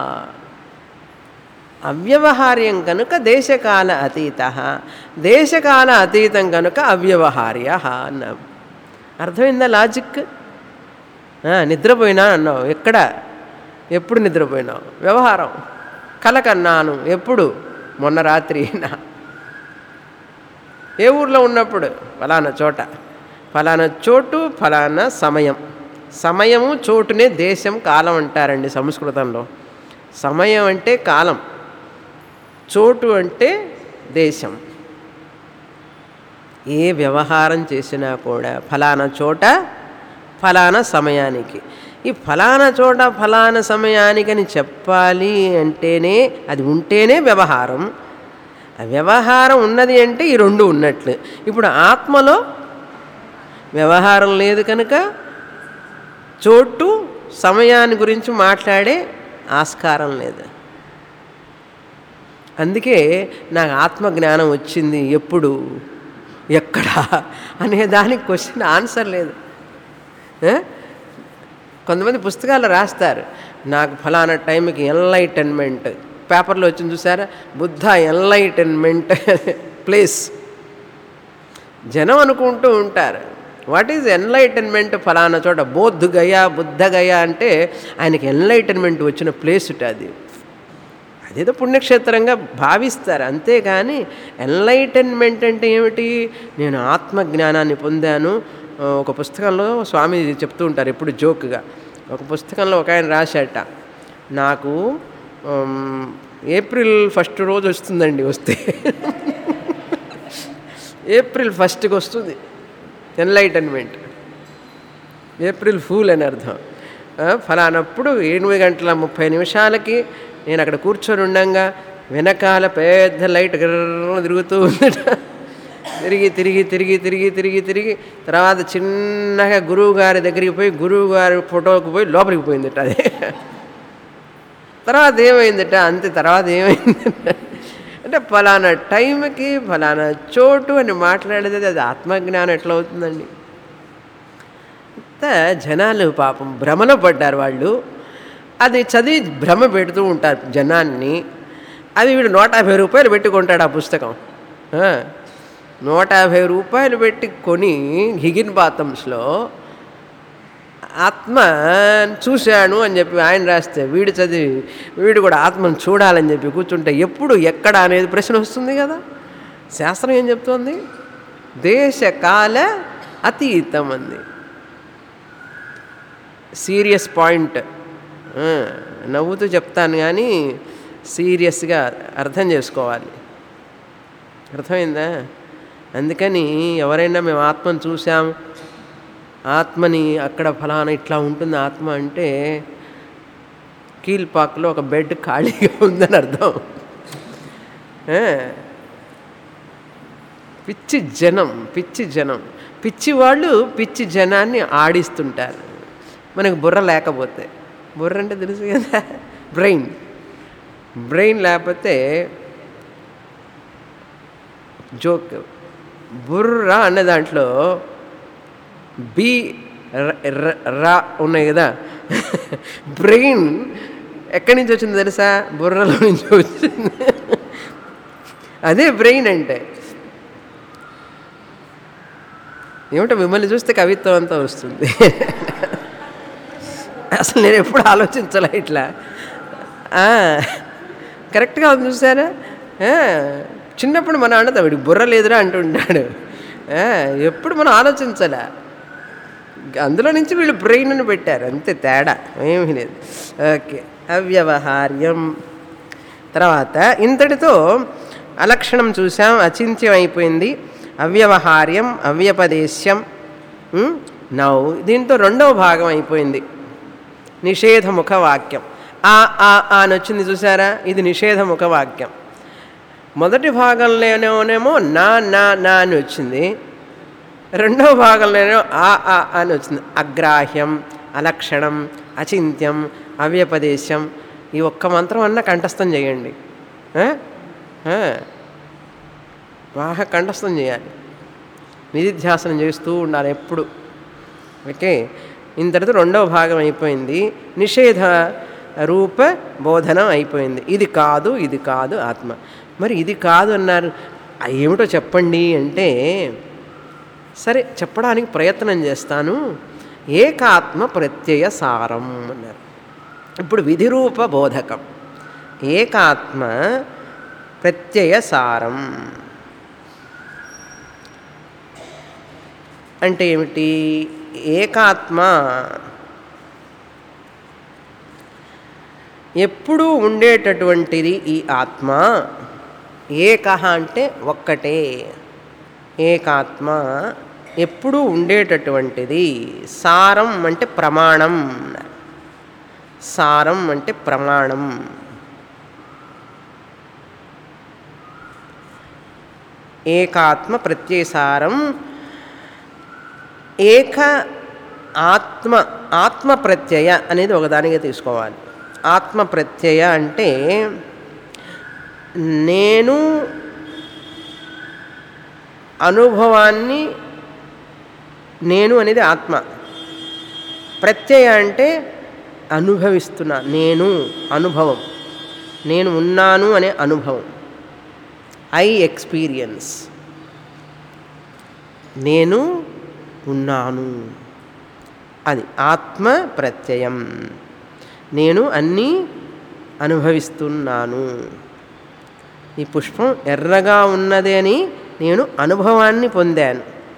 అవ్యవహార్యం కనుక దేశకాల అతీత దేశకాల అతీతం కనుక అవ్యవహార్య అన్నాం అర్థమైందా లాజిక్ ఆ, నిద్రపోయినా అన్నావు ఎక్కడ ఎప్పుడు నిద్రపోయినావు వ్యవహారం కల కన్నాను ఎప్పుడు మొన్న రాత్రి నా ఏ ఊర్లో ఉన్నప్పుడు ఫలానా చోట ఫలానా చోటు ఫలానా సమయం సమయము చోటునే దేశం కాలం అంటారండి సంస్కృతంలో సమయం అంటే కాలం చోటు అంటే దేశం ఏ వ్యవహారం చేసినా కూడా ఫలానా చోట ఫలానా సమయానికి ఈ ఫలానా చోట ఫలానా సమయానికి అని చెప్పాలి అంటేనే అది ఉంటేనే వ్యవహారం ఆ వ్యవహారం ఉన్నది అంటే ఈ రెండు ఉన్నట్లు ఇప్పుడు ఆత్మలో వ్యవహారం లేదు కనుక చోటు సమయాన్ని గురించి మాట్లాడే ఆస్కారం లేదు అందుకే నాకు ఆత్మజ్ఞానం వచ్చింది ఎప్పుడు ఎక్కడ అనే దానికి క్వశ్చన్ ఆన్సర్ లేదు ఏ? కొంతమంది పుస్తకాలు రాస్తారు నాకు ఫలానా టైంకి ఎన్లైటన్మెంట్ పేపర్లో వచ్చింది చూసారా బుద్ధ ఎన్లైటన్మెంట్ ప్లేస్ జనం అనుకుంటూ ఉంటారు వాట్ ఈజ్ ఎన్లైటన్మెంట్ ఫలానా చోట బోద్ధు గయ బుద్ధ గయ అంటే ఆయనకి ఎన్లైటన్మెంట్ వచ్చిన ప్లేస్ ఉట అది అదేదో పుణ్యక్షేత్రంగా భావిస్తారు అంతేగాని ఎన్లైటన్మెంట్ అంటే ఏమిటి నేను ఆత్మజ్ఞానాన్ని పొందాను ఆ, ఒక పుస్తకంలో స్వామి చెప్తూ ఉంటారు ఎప్పుడు జోక్గా ఒక పుస్తకంలో ఒక ఆయన రాశాట నాకు ఉమ్, ఏప్రిల్ ఫస్ట్ రోజు వస్తుందండి వస్తే ఏప్రిల్ ఫస్ట్కి వస్తుంది ఎన్లైటన్మెంట్ ఏప్రిల్ ఫూల్ అని అర్థం ఆ, ఫలానప్పుడు ఎనిమిది గంటల ముప్పై నిమిషాలకి నేను అక్కడ కూర్చొని ఉండంగా వెనకాల పెద్ద లైట్ గిర్రన తిరుగుతూ ఉందట తిరిగి తిరిగి తిరిగి తిరిగి తిరిగి తిరిగి తర్వాత చిన్నగా గురువు గారి దగ్గరికి పోయి గురువు గారి ఫోటోకి పోయి లోపలికి పోయిందట అదే తర్వాత ఏమైందట అంతే తర్వాత ఏమైందట అంటే ఫలానా టైంకి ఫలానా చోటు అని మాట్లాడేది అది ఆత్మజ్ఞానం ఎట్లా అవుతుందండి అంతా జనాలు పాపం భ్రమలో పడ్డారు వాళ్ళు అది చదివి భ్రమ పెడుతూ ఉంటారు జనాన్ని అది వీడు నూట యాభై రూపాయలు పెట్టి కొంటాడు ఆ పుస్తకం ఆ, నూట యాభై రూపాయలు పెట్టి కొని హిగిన్ బాతమ్స్లో ఆత్మ చూశాను అని చెప్పి ఆయన రాస్తే వీడు చదివి వీడు కూడా ఆత్మను చూడాలని చెప్పి కూర్చుంటే ఎప్పుడు ఎక్కడ అనేది ప్రశ్న వస్తుంది కదా శాస్త్రం ఏం చెప్తోంది దేశకాల అతీతం అంది సీరియస్ పాయింట్ ఆ, నవ్వుతూ చెప్తాను కానీ సీరియస్గా అర్థం చేసుకోవాలి అర్థమైందా అందుకని ఎవరైనా మేము ఆత్మను చూసాం ఆత్మని అక్కడ ఫలానా ఇట్లా ఉంటుంది ఆత్మ అంటే కీల్పాక్లో ఒక బెడ్ ఖాళీగా ఉందని అర్థం ఏ? పిచ్చి జనం పిచ్చి జనం పిచ్చి వాళ్ళు పిచ్చి జనాన్ని ఆడిస్తుంటారు మనకు బుర్ర లేకపోతే బుర్ర అంటే తెలుసు కదా బ్రెయిన్ బ్రెయిన్ లేకపోతే జోక్ బుర్ర అనే దాంట్లో బి ర- ర- రా ఉన్నాయి కదా బ్రెయిన్ ఎక్కడి నుంచి వచ్చింది తెలుసా బుర్రలో నుంచి వచ్చింది అదే బ్రెయిన్ అంటే ఏమిటో మిమ్మల్ని చూస్తే కవిత్వం అంతా వస్తుంది అసలు నేను ఎప్పుడు ఆలోచించాల ఇట్లా ఆ, కరెక్ట్గా ఉంది చూసారా ఆ, చిన్నప్పుడు మన అన్నది వీడికి బుర్ర లేదురా అంటుంటాడు ఆ, ఎప్పుడు మనం ఆలోచించాలా అందులో నుంచి వీళ్ళు బ్రెయిన్ పెట్టారు అంతే తేడా ఏమీ లేదు ఓకే అవ్యవహార్యం తర్వాత ఇంతటితో అలక్షణం చూసాం అచింత్యం అయిపోయింది అవ్యవహార్యం అవ్యపదేశ్యం ఉమ్, నౌ దీంతో రెండవ భాగం అయిపోయింది నిషేధముఖ వాక్యం ఆ ఆ ఆ అని వచ్చింది చూసారా ఇది నిషేధముఖ వాక్యం మొదటి భాగంలోనేమో నా నా నా అని వచ్చింది రెండవ భాగంలోనే ఆ ఆ అని వచ్చింది అగ్రాహ్యం అలక్షణం అచింత్యం అవ్యపదేశం ఈ ఒక్క మంత్రం అన్న కంఠస్థం చేయండి ఆ? ఆ. బాగా కంఠస్థం చేయాలి నిధిధ్యాసనం చేస్తూ ఉండాలి ఎప్పుడు ఓకే ఇంతటితో రెండవ భాగం అయిపోయింది నిషేధ రూప బోధనం అయిపోయింది ఇది కాదు ఇది కాదు ఆత్మ మరి ఇది కాదు అన్నారు ఆ ఏమిటో చెప్పండి అంటే సరే చెప్పడానికి ప్రయత్నం చేస్తాను ఏకాత్మ ప్రత్యయ సారం అన్నారు ఇప్పుడు విధిరూప బోధకం ఏకాత్మ ప్రత్యయ సారం అంటే ఏమిటి ఏకాత్మ ఎప్పుడూ ఉండేటటువంటిది ఈ ఆత్మ ఏక అంటే ఒక్కటే ఏకాత్మ ఎప్పుడూ ఉండేటటువంటిది సారం అంటే ప్రమాణం సారం అంటే ప్రమాణం ఏకాత్మ ప్రత్యయసారం ఏక ఆత్మ ఆత్మ ప్రత్యయ అనేది ఒకదానిగా తీసుకోవాలి ఆత్మ ప్రత్యయ అంటే నేను అనుభవాన్ని నేను అనేది ఆత్మ ప్రత్యయ అంటే అనుభవిస్తున్నా నేను అనుభవం నేను ఉన్నాను అనే అనుభవం ఐ ఎక్స్పీరియన్స్ నేను ఉన్నాను అది ఆత్మ ప్రత్యయం నేను అన్నీ అనుభవిస్తున్నాను ఈ పుష్పం ఎర్రగా ఉన్నది అని నేను అనుభవాన్ని పొందాను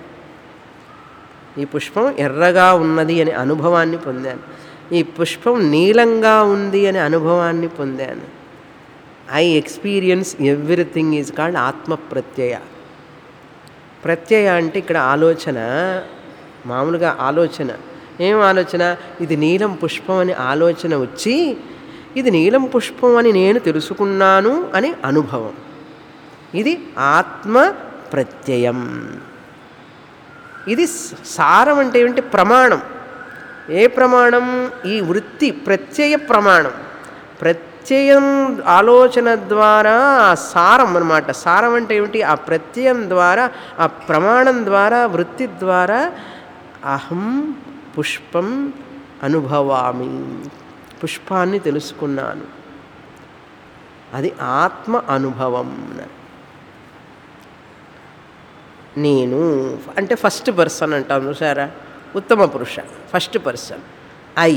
ఈ పుష్పం ఎర్రగా ఉన్నది అనే అనుభవాన్ని పొందాను ఈ పుష్పం నీలంగా ఉంది అనే అనుభవాన్ని పొందాను I experience everything is called ఆత్మ ప్రత్యయ ప్రత్యయ అంటే ఇక్కడ ఆలోచన మామూలుగా ఆలోచన ఏం ఆలోచన ఇది నీలం పుష్పం అని ఆలోచన వచ్చి ఇది నీలం పుష్పం అని నేను తెలుసుకున్నాను అని అనుభవం ఇది ఆత్మ ప్రత్యయం ఇది స- సారం అంటే ఏమిటి ప్రమాణం ఏ ప్రమాణం ఈ వృత్తి ప్రత్యయ ప్రమాణం ప్రత్యయం ఆలోచన ద్వారా ఆ సారం అన్నమాట సారం అంటే ఏమిటి ఆ ప్రత్యయం ద్వారా ఆ ప్రమాణం ద్వారా వృత్తి ద్వారా అహం పుష్పం అనుభవామి పుష్పాన్ని తెలుసుకున్నాను అది ఆత్మ అనుభవం అన్నారు. నేను అంటే ఫస్ట్ పర్సన్ అంటాం చూసారా ఉత్తమ పురుష first person I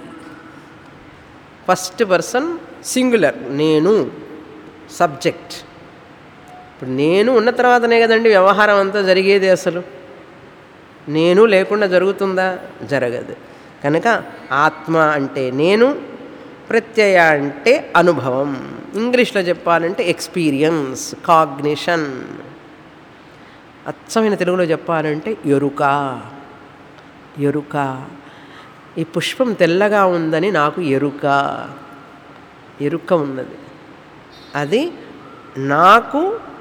first person singular నేను సబ్జెక్ట్ ఇప్పుడు నేను ఉన్న తర్వాతనే కదండి వ్యవహారం అంతా జరిగేది అసలు నేను లేకుండా జరుగుతుందా జరగదు కనుక ఆత్మ అంటే నేను ప్రత్యయ అంటే అనుభవం ఇంగ్లీష్లో చెప్పాలంటే ఎక్స్పీరియన్స్ కాగ్నిషన్ అచ్చమైన తెలుగులో చెప్పాలంటే ఎరుక ఎరుక ఈ పుష్పం తెల్లగా ఉందని నాకు ఎరుక ఎరుక ఉన్నది అది నాకు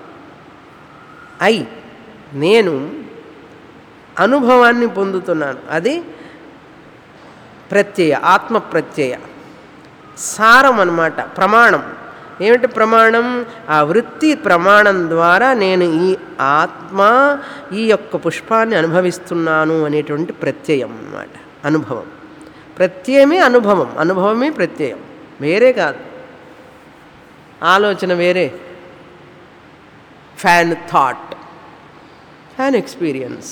ఐ నేను అనుభవాన్ని పొందుతున్నాను అది ప్రత్యయ ఆత్మ ప్రత్యయ సారం అన్నమాట ప్రమాణం ఏమిటి ప్రమాణం ఆ వృత్తి ప్రమాణం ద్వారా నేను ఈ ఆత్మ ఈ యొక్క పుష్పాన్ని అనుభవిస్తున్నాను అనేటువంటి ప్రత్యయం అన్నమాట అనుభవం ప్రత్యయమే అనుభవం అనుభవమే ప్రత్యయం వేరే కాదు ఆలోచన వేరే fan thought fan experience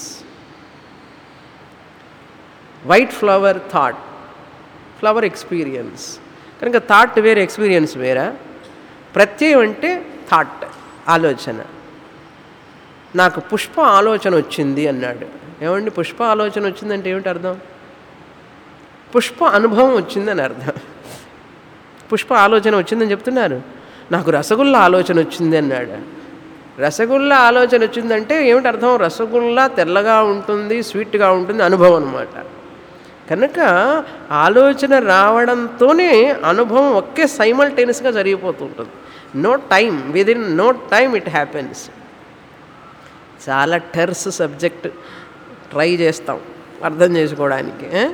white flower thought flower experience కనుక థాట్ వేరే ఎక్స్పీరియన్స్ వేరా ప్రత్యయం అంటే థాట్ ఆలోచన నాకు పుష్ప ఆలోచన వచ్చింది అన్నాడు ఏమండి పుష్ప ఆలోచన వచ్చిందంటే ఏమిటి అర్థం పుష్ప అనుభవం వచ్చిందని అర్థం పుష్ప ఆలోచన వచ్చిందని చెప్తున్నారు నాకు రసగుల్లా ఆలోచన వచ్చింది అన్నాడు రసగుల్లా ఆలోచన వచ్చిందంటే ఏమిటి అర్థం రసగుల్లా తెల్లగా ఉంటుంది స్వీట్గా ఉంటుంది అనుభవం అనమాట కనుక ఆలోచన రావడంతోనే అనుభవం ఒకే సైమల్టేనియస్గా జరిగిపోతుంటుంది no time within no time it happens చాలా టెర్స్ సబ్జెక్ట్ ట్రై చేస్తాం అర్థం చేసుకోవడానికి ఏ?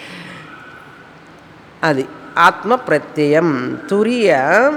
అది ఆత్మ ప్రత్యయం తురియ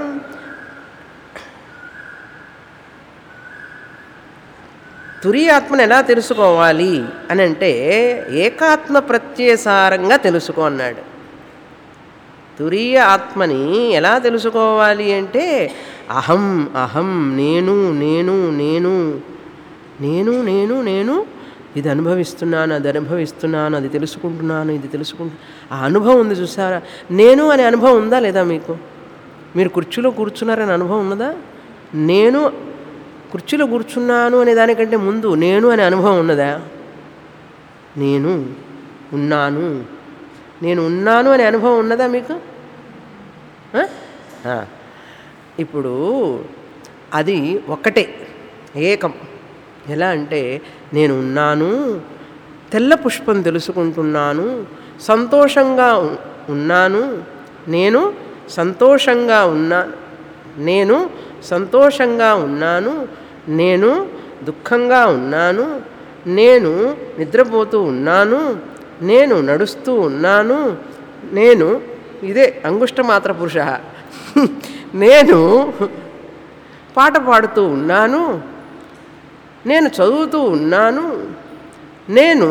తురియ ఆత్మను ఎలా తెలుసుకోవాలి అని అంటే ఏకాత్మ ప్రత్యయసారంగా తెలుసుకో అన్నాడు తురీయ ఆత్మని ఎలా తెలుసుకోవాలి అంటే అహం అహం నేను నేను నేను నేను నేను నేను ఇది అనుభవిస్తున్నాను అది అనుభవిస్తున్నాను అది తెలుసుకుంటున్నాను ఇది తెలుసుకుంటు ఆ అనుభవం ఉంది చూసారా నేను అనే అనుభవం ఉందా లేదా మీకు మీరు కుర్చీలో కూర్చున్నారనే అనుభవం ఉన్నదా నేను కుర్చీలో కూర్చున్నాను అనే దానికంటే ముందు నేను అనే అనుభవం ఉన్నదా నేను ఉన్నాను నేను ఉన్నాను అనే అనుభవం ఉన్నదా మీకు ఆ? ఆ. ఇప్పుడు అది ఒక్కటే ఏకం ఎలా అంటే నేను ఉన్నాను తెల్ల పుష్పం తెలుసుకుంటున్నాను సంతోషంగా ఉ- ఉన్నాను నేను సంతోషంగా ఉన్నా నేను సంతోషంగా ఉన్నాను నేను దుఃఖంగా ఉన్నాను నేను నిద్రపోతూ ఉన్నాను నేను నడుస్తూ ఉన్నాను నేను ఇదే అంగుష్టమాత్ర పురుష నేను పాట పాడుతూ ఉన్నాను నేను చదువుతూ ఉన్నాను నేను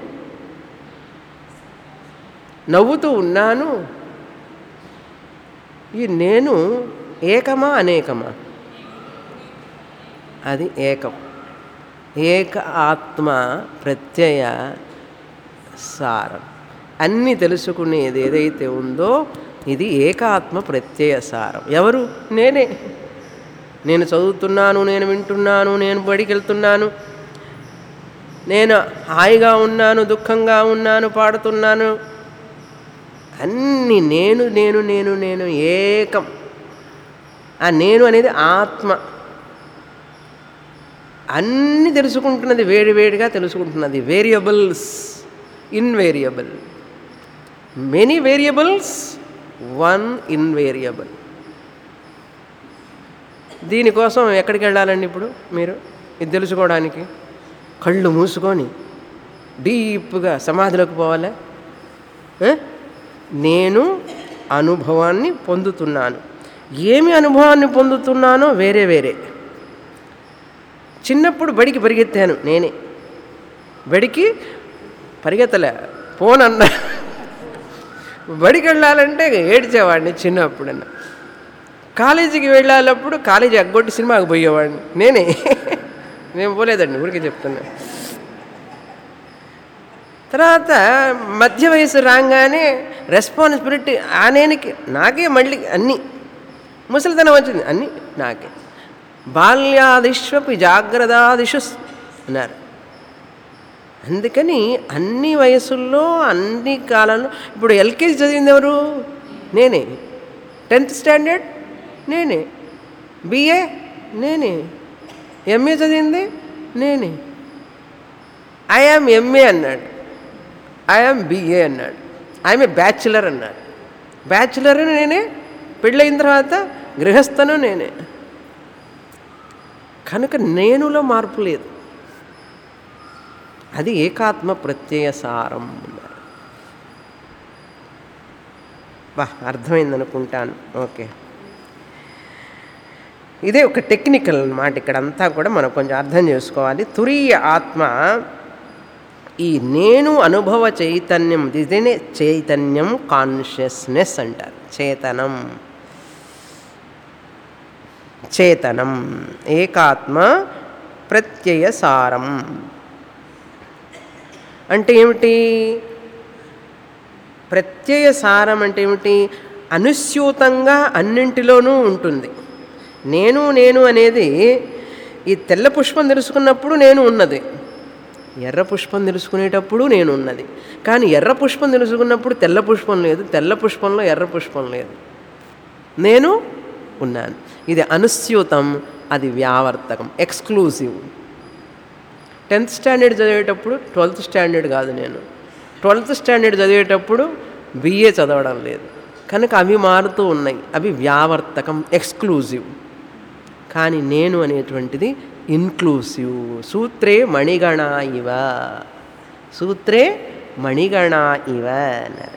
నవ్వుతూ ఉన్నాను ఈ నేను ఏకమా అనేకమా అది ఏకం ఏక ఆత్మ ప్రత్యయ సారం అన్నీ తెలుసుకునేది ఏదైతే ఉందో ఇది ఏకాత్మ ప్రత్యయ సారం ఎవరు నేనే నేను చదువుతున్నాను నేను వింటున్నాను నేను బడికి వెళ్తున్నాను నేను హాయిగా ఉన్నాను దుఃఖంగా ఉన్నాను పాడుతున్నాను అన్ని నేను నేను నేను నేను ఏకం ఆ నేను అనేది ఆత్మ అన్నీ తెలుసుకుంటున్నది వేడి వేడిగా తెలుసుకుంటున్నది variables invariable many variables one invariable దీనికోసం ఎక్కడికి వెళ్ళాలండి ఇప్పుడు మీరు ఇది తెలుసుకోవడానికి కళ్ళు మూసుకొని డీప్గా సమాధిలోకి పోవాలా ఏ? నేను అనుభవాన్ని పొందుతున్నాను ఏమి అనుభవాన్ని పొందుతున్నానో వేరే వేరే చిన్నప్పుడు బడికి పరిగెత్తాను నేనే బడికి పరిగెత్తలే పోనన్నా బడికి వెళ్ళాలంటే ఏడ్చేవాడిని చిన్నప్పుడన్నా కాలేజీకి వెళ్ళాలప్పుడు కాలేజీ అగ్గొట్టి సినిమాకి పోయేవాడిని నేనే నేను పోలేదండి ఊరికే చెప్తున్నా తర్వాత మధ్య వయసు రాగానే రెస్పాన్సిబిలిటీ ఆ నేనికి నాకే మళ్ళీ అన్నీ ముసలితనం వచ్చింది అన్నీ నాకే బాల్యాదిష్వపి జాగ్రత్తాదిషు అన్నారు అందుకని అన్ని వయసుల్లో అన్ని కాలంలో ఇప్పుడు ఎల్కేజీ చదివింది ఎవరు నేనే టెన్త్ స్టాండర్డ్ నేనే బిఏ నేనే ఎంఏ చదివింది నేనే ఐఆమ్ ఎంఏ అన్నాడు ఐఎమ్ బిఏ అన్నాడు ఐఎమ్ ఏ బ్యాచులర్ అన్నాడు బ్యాచులర్ నేనే పెళ్ళయిన తర్వాత గృహస్థను నేనే కనుక నేనులో మార్పు లేదు అది ఏకాత్మ ప్రత్యయ సారం అన్నారు బా అర్థమైంది అనుకుంటాను ఓకే ఇదే ఒక టెక్నికల్ అన్నమాట ఇక్కడ అంతా కూడా మనం కొంచెం అర్థం చేసుకోవాలి తురీయ ఆత్మ ఈ నేను అనుభవ చైతన్యం ఇదేనే చైతన్యం కాన్షియస్నెస్ అంటారు చేతనం చేతనం ఏకాత్మ ప్రత్యయ సారం అంటే ఏమిటి ప్రత్యయ సారం అంటే ఏమిటి అనుస్యూతంగా అన్నింటిలోనూ ఉంటుంది నేను నేను అనేది ఈ తెల్ల పుష్పం తెలుసుకున్నప్పుడు నేను ఉన్నది ఎర్ర పుష్పం తెలుసుకునేటప్పుడు నేను ఉన్నది కానీ ఎర్ర పుష్పం తెలుసుకున్నప్పుడు తెల్ల పుష్పం లేదు తెల్ల పుష్పంలో ఎర్ర పుష్పం లేదు నేను ఉన్నాను ఇది అనుస్యూతం అది వ్యావర్తకం ఎక్స్క్లూజివ్ టెన్త్ స్టాండర్డ్ చదివేటప్పుడు ట్వెల్త్ స్టాండర్డ్ కాదు నేను ట్వెల్త్ స్టాండర్డ్ చదివేటప్పుడు బిఏ చదవడం లేదు కనుక అవి మారుతూ ఉన్నాయి అవి వ్యావర్తకం ఎక్స్క్లూజివ్ కానీ నేను అనేటువంటిది ఇన్క్లూసివ్ సూత్రే మణిగణ ఇవ సూత్రే మణిగణ ఇవ అన్నారు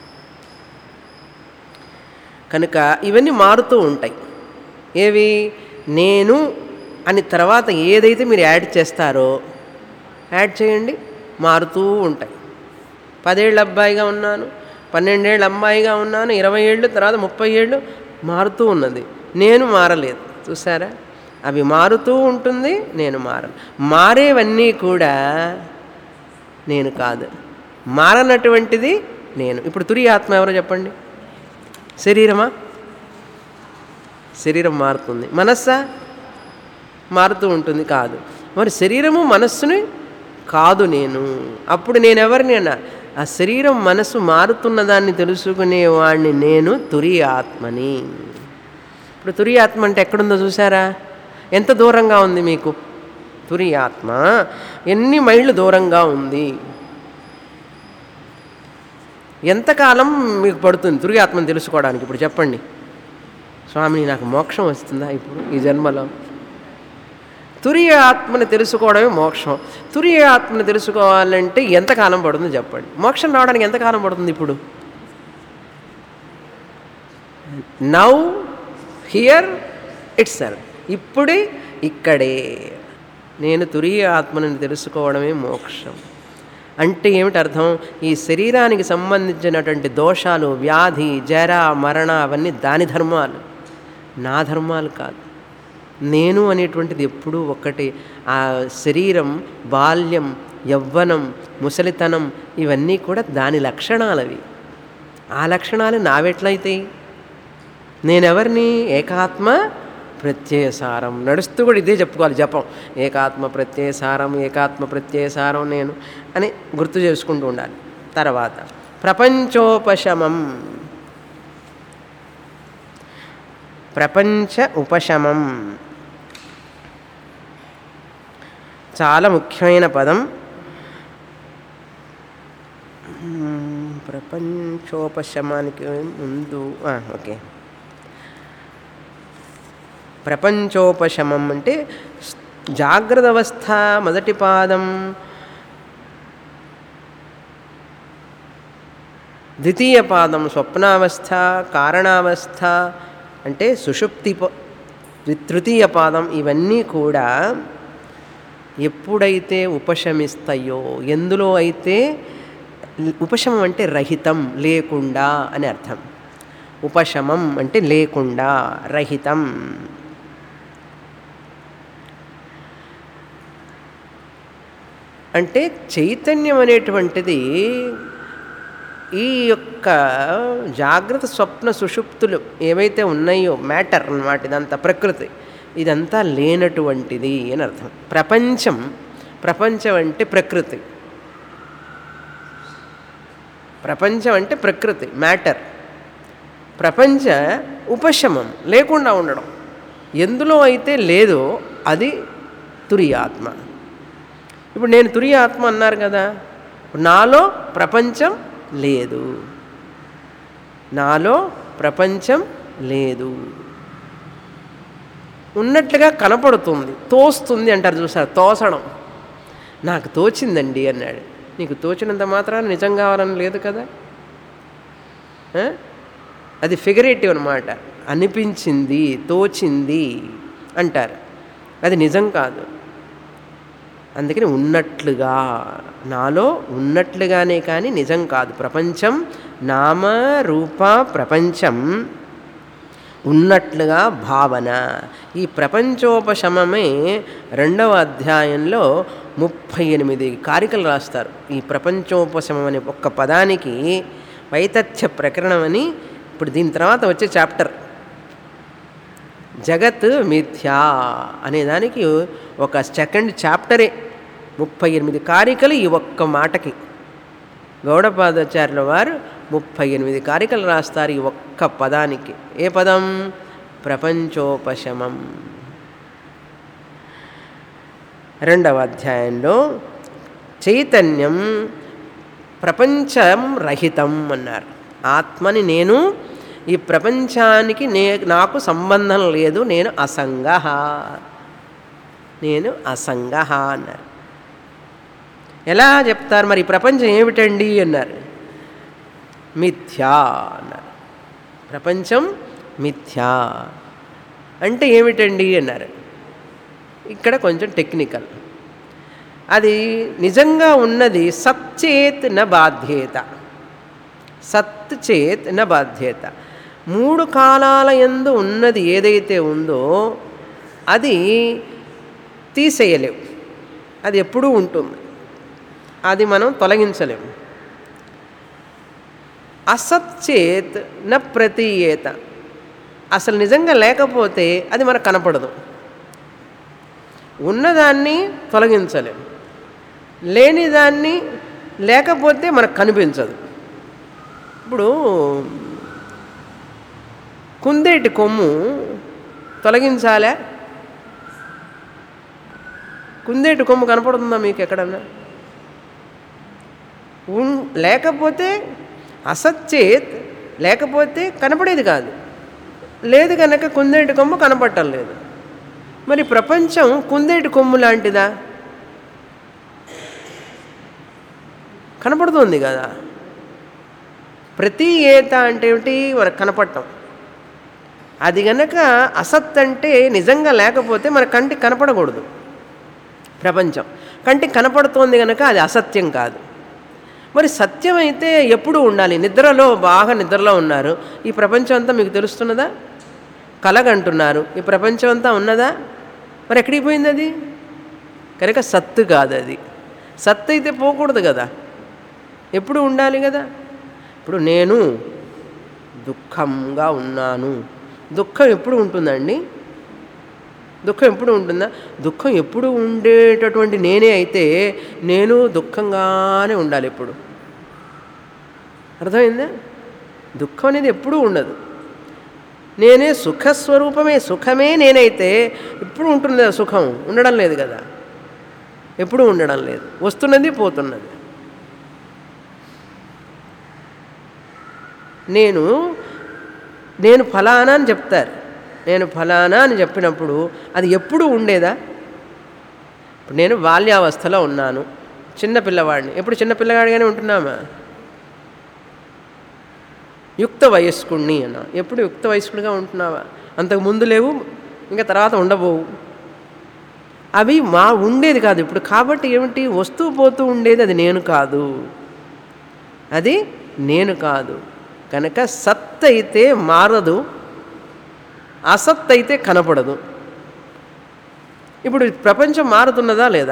కనుక ఇవన్నీ మారుతూ ఉంటాయి ఏవి నేను అని తర్వాత ఏదైతే మీరు యాడ్ చేస్తారో యాడ్ చేయండి మారుతూ ఉంటాయి పదేళ్ళ అబ్బాయిగా ఉన్నాను పన్నెండేళ్ళ అమ్మాయిగా ఉన్నాను ఇరవై ఏళ్ళు తర్వాత ముప్పై ఏళ్ళు మారుతూ ఉన్నది నేను మారలేదు చూసారా అవి మారుతూ ఉంటుంది నేను మారను మారేవన్నీ కూడా నేను కాదు మారనటువంటిది నేను ఇప్పుడు తురి ఆత్మ ఎవరో చెప్పండి శరీరమా శరీరం మారుతుంది మనస్సా మారుతూ ఉంటుంది కాదు మరి శరీరము మనస్సుని కాదు నేను అప్పుడు నేను ఎవరిని అన్నా ఆ శరీరం మనసు మారుతున్న దాన్ని తెలుసుకునేవాడిని నేను తురి ఆత్మని ఇప్పుడు తురి ఆత్మ అంటే ఎక్కడుందో చూసారా ఎంత దూరంగా ఉంది మీకు తురి ఆత్మ ఎన్ని మైళ్ళు దూరంగా ఉంది ఎంతకాలం మీకు పడుతుంది తురి ఆత్మని తెలుసుకోవడానికి ఇప్పుడు చెప్పండి స్వామిని నాకు మోక్షం వస్తుందా ఇప్పుడు ఈ జన్మలో తురియ ఆత్మని తెలుసుకోవడమే మోక్షం తురియ ఆత్మని తెలుసుకోవాలంటే ఎంతకాలం పడుతుందో చెప్పండి మోక్షం రావడానికి ఎంతకాలం పడుతుంది ఇప్పుడు నౌ హియర్ ఇట్స్ సెల్ఫ్ ఇప్పుడే ఇక్కడే నేను తురియ ఆత్మని తెలుసుకోవడమే మోక్షం అంటే ఏమిటి అర్థం ఈ శరీరానికి సంబంధించినటువంటి దోషాలు వ్యాధి జర మరణ అవన్నీ దాని ధర్మాలు నా ధర్మాలు కాదు నేను అనేటువంటిది ఎప్పుడూ ఒక్కటి ఆ శరీరం బాల్యం యవ్వనం ముసలితనం ఇవన్నీ కూడా దాని లక్షణాలు అవి ఆ లక్షణాలు నావెట్లయితాయి నేనెవరిని ఏకాత్మ ప్రత్యయసారం నడుస్తూ కూడా ఇదే చెప్పుకోవాలి జపం ఏకాత్మ ప్రత్యయసారం ఏకాత్మ ప్రత్యయసారం నేను అని గుర్తు చేసుకుంటూ ఉండాలి తర్వాత ప్రపంచోపశమం ప్రపంచ ఉపశమం చాలా ముఖ్యమైన పదం మ్మ్, ప్రపంచోపశమానికి ముందు ఆ, ఓకే ప్రపంచోపశమం అంటే స్- జాగ్రత్త అవస్థ మొదటి పాదం ద్వితీయ పాదం స్వప్నావస్థ కారణావస్థ అంటే సుషుప్తి ప- ద్వి- తృతీయ పాదం ఇవన్నీ కూడా ఎప్పుడైతే ఉపశమిస్తాయో ఎందులో అయితే ఉపశమం అంటే రహితం లేకుండా అని అర్థం ఉపశమం అంటే లేకుండా రహితం అంటే చైతన్యం అనేటువంటిది ఈ యొక్క జాగ్రత్త స్వప్న సుషుప్తులు ఏవైతే ఉన్నాయో మ్యాటర్ అన్నమాట ఇదంతా ప్రకృతి ఇదంతా లేనటువంటిది అని అర్థం ప్రపంచం ప్రపంచం అంటే ప్రకృతి ప్రపంచం అంటే ప్రకృతి మ్యాటర్ ప్రపంచ ఉపశమం లేకుండా ఉండడం ఎందులో అయితే లేదో అది తురియాత్మ ఇప్పుడు నేను తురియాత్మ అన్నారు కదా నాలో ప్రపంచం లేదు నాలో ప్రపంచం లేదు ఉన్నట్లుగా కనపడుతుంది తోస్తుంది అంటారు చూసారు తోసడం నాకు తోచిందండి అన్నాడు నీకు తోచినంత మాత్రాన నిజం కావాలని లేదు కదా ఆ? అది ఫిగరేటివ్ అనమాట అనిపించింది తోచింది అంటారు అది నిజం కాదు అందుకని ఉన్నట్లుగా నాలో ఉన్నట్లుగానే కానీ నిజం కాదు ప్రపంచం నామ రూప ప్రపంచం ఉన్నట్లుగా భావన ఈ ప్రపంచోపశమమే రెండవ అధ్యాయంలో ముప్పై ఎనిమిది కారికలు రాస్తారు ఈ ప్రపంచోపశమం అనే ఒక్క పదానికి వైతథ్య ప్రకరణం అని ఇప్పుడు దీని తర్వాత వచ్చే చాప్టర్ జగత్ మిథ్యా అనే దానికి ఒక సెకండ్ చాప్టరే ముప్పై ఎనిమిది కారికలు ఈ ఒక్క మాటకి గౌడపాదాచార్యుల వారు ముప్పై ఎనిమిది కారికలు రాస్తారు ఈ ఒక్క పదానికి ఏ పదం ప్రపంచోపశమం రెండవ అధ్యాయంలో చైతన్యం ప్రపంచం రహితం అన్నారు ఆత్మని నేను ఈ ప్రపంచానికి నే నాకు సంబంధం లేదు నేను అసంగ నేను అసంగ అన్నారు ఎలా చెప్తారు మరి ఈ ప్రపంచం ఏమిటండి అన్నారు మిథ్యా అన్నారు ప్రపంచం మిథ్యా అంటే ఏమిటండి అన్నారు ఇక్కడ కొంచెం టెక్నికల్ అది నిజంగా ఉన్నది సచ్చేత్ న బాధ్యత సత్ చేత్ న బాధ్యత మూడు కాలాల ఎందు ఉన్నది ఏదైతే ఉందో అది తీసేయలేవు అది ఎప్పుడూ ఉంటుంది అది మనం తొలగించలేము అసత్ చేత్ న ప్రతీయేత అసలు నిజంగా లేకపోతే అది మనకు కనపడదు ఉన్నదాన్ని తొలగించలేము లేని దాన్ని లేకపోతే మనకు కనిపించదు ఇప్పుడు కుందేటి కొమ్ము తొలగించాలా కుందేటి కొమ్ము కనపడుతుందా మీకు ఎక్కడన్నా ఉన్ లేకపోతే అసచ్చేత్ లేకపోతే కనపడేది కాదు లేదు కనుక కుందేటి కొమ్ము కనపడటం లేదు మరి ప్రపంచం కుందేటి కొమ్ము లాంటిదా కనపడుతుంది కదా ప్రతి ఏత అంటే ఏమిటి మనకు కనపడటం అది గనక అసత్ అంటే నిజంగా లేకపోతే మన కంటికి కనపడకూడదు ప్రపంచం కంటికి కనపడుతోంది కనుక అది అసత్యం కాదు మరి సత్యం అయితే ఎప్పుడు ఉండాలి నిద్రలో బాగా నిద్రలో ఉన్నారు ఈ ప్రపంచం అంతా మీకు తెలుస్తున్నదా కలగంటున్నారు ఈ ప్రపంచం అంతా ఉన్నదా మరి ఎక్కడికి పోయింది అది కనుక సత్తు కాదు అది సత్తు అయితే పోకూడదు కదా ఎప్పుడు ఉండాలి కదా ఇప్పుడు నేను దుఃఖంగా ఉన్నాను దుఃఖం ఎప్పుడు ఉంటుందండి దుఃఖం ఎప్పుడు ఉంటుందా దుఃఖం ఎప్పుడు ఉండేటటువంటి నేనే అయితే నేను దుఃఖంగానే ఉండాలి ఎప్పుడు అర్థమైందా దుఃఖం అనేది ఎప్పుడూ ఉండదు నేనే సుఖస్వరూపమే సుఖమే నేనైతే ఎప్పుడు ఉంటుంది కదా సుఖం ఉండడం లేదు కదా ఎప్పుడు ఉండడం లేదు వస్తున్నది పోతున్నది నేను నేను ఫలానా అని చెప్తారు నేను ఫలానా అని చెప్పినప్పుడు అది ఎప్పుడు ఉండేదా ఇప్పుడు నేను బాల్యావస్థలో ఉన్నాను చిన్న పిల్లవాడిని ఎప్పుడు చిన్న పిల్లవాడిగానే ఉంటున్నామా యుక్త వయస్కుణ్ణి అన్న ఎప్పుడు యుక్త వయస్కుడిగా ఉంటున్నావా అంతకు ముందు లేవు ఇంకా తర్వాత ఉండబోవు అవి మా ఉండేది కాదు ఇప్పుడు కాబట్టి ఏమిటి వస్తూ పోతూ ఉండేది అది నేను కాదు అది నేను కాదు కనుక సత్ అయితే మారదు అసత్ అయితే కనపడదు ఇప్పుడు ప్రపంచం మారుతున్నదా లేదా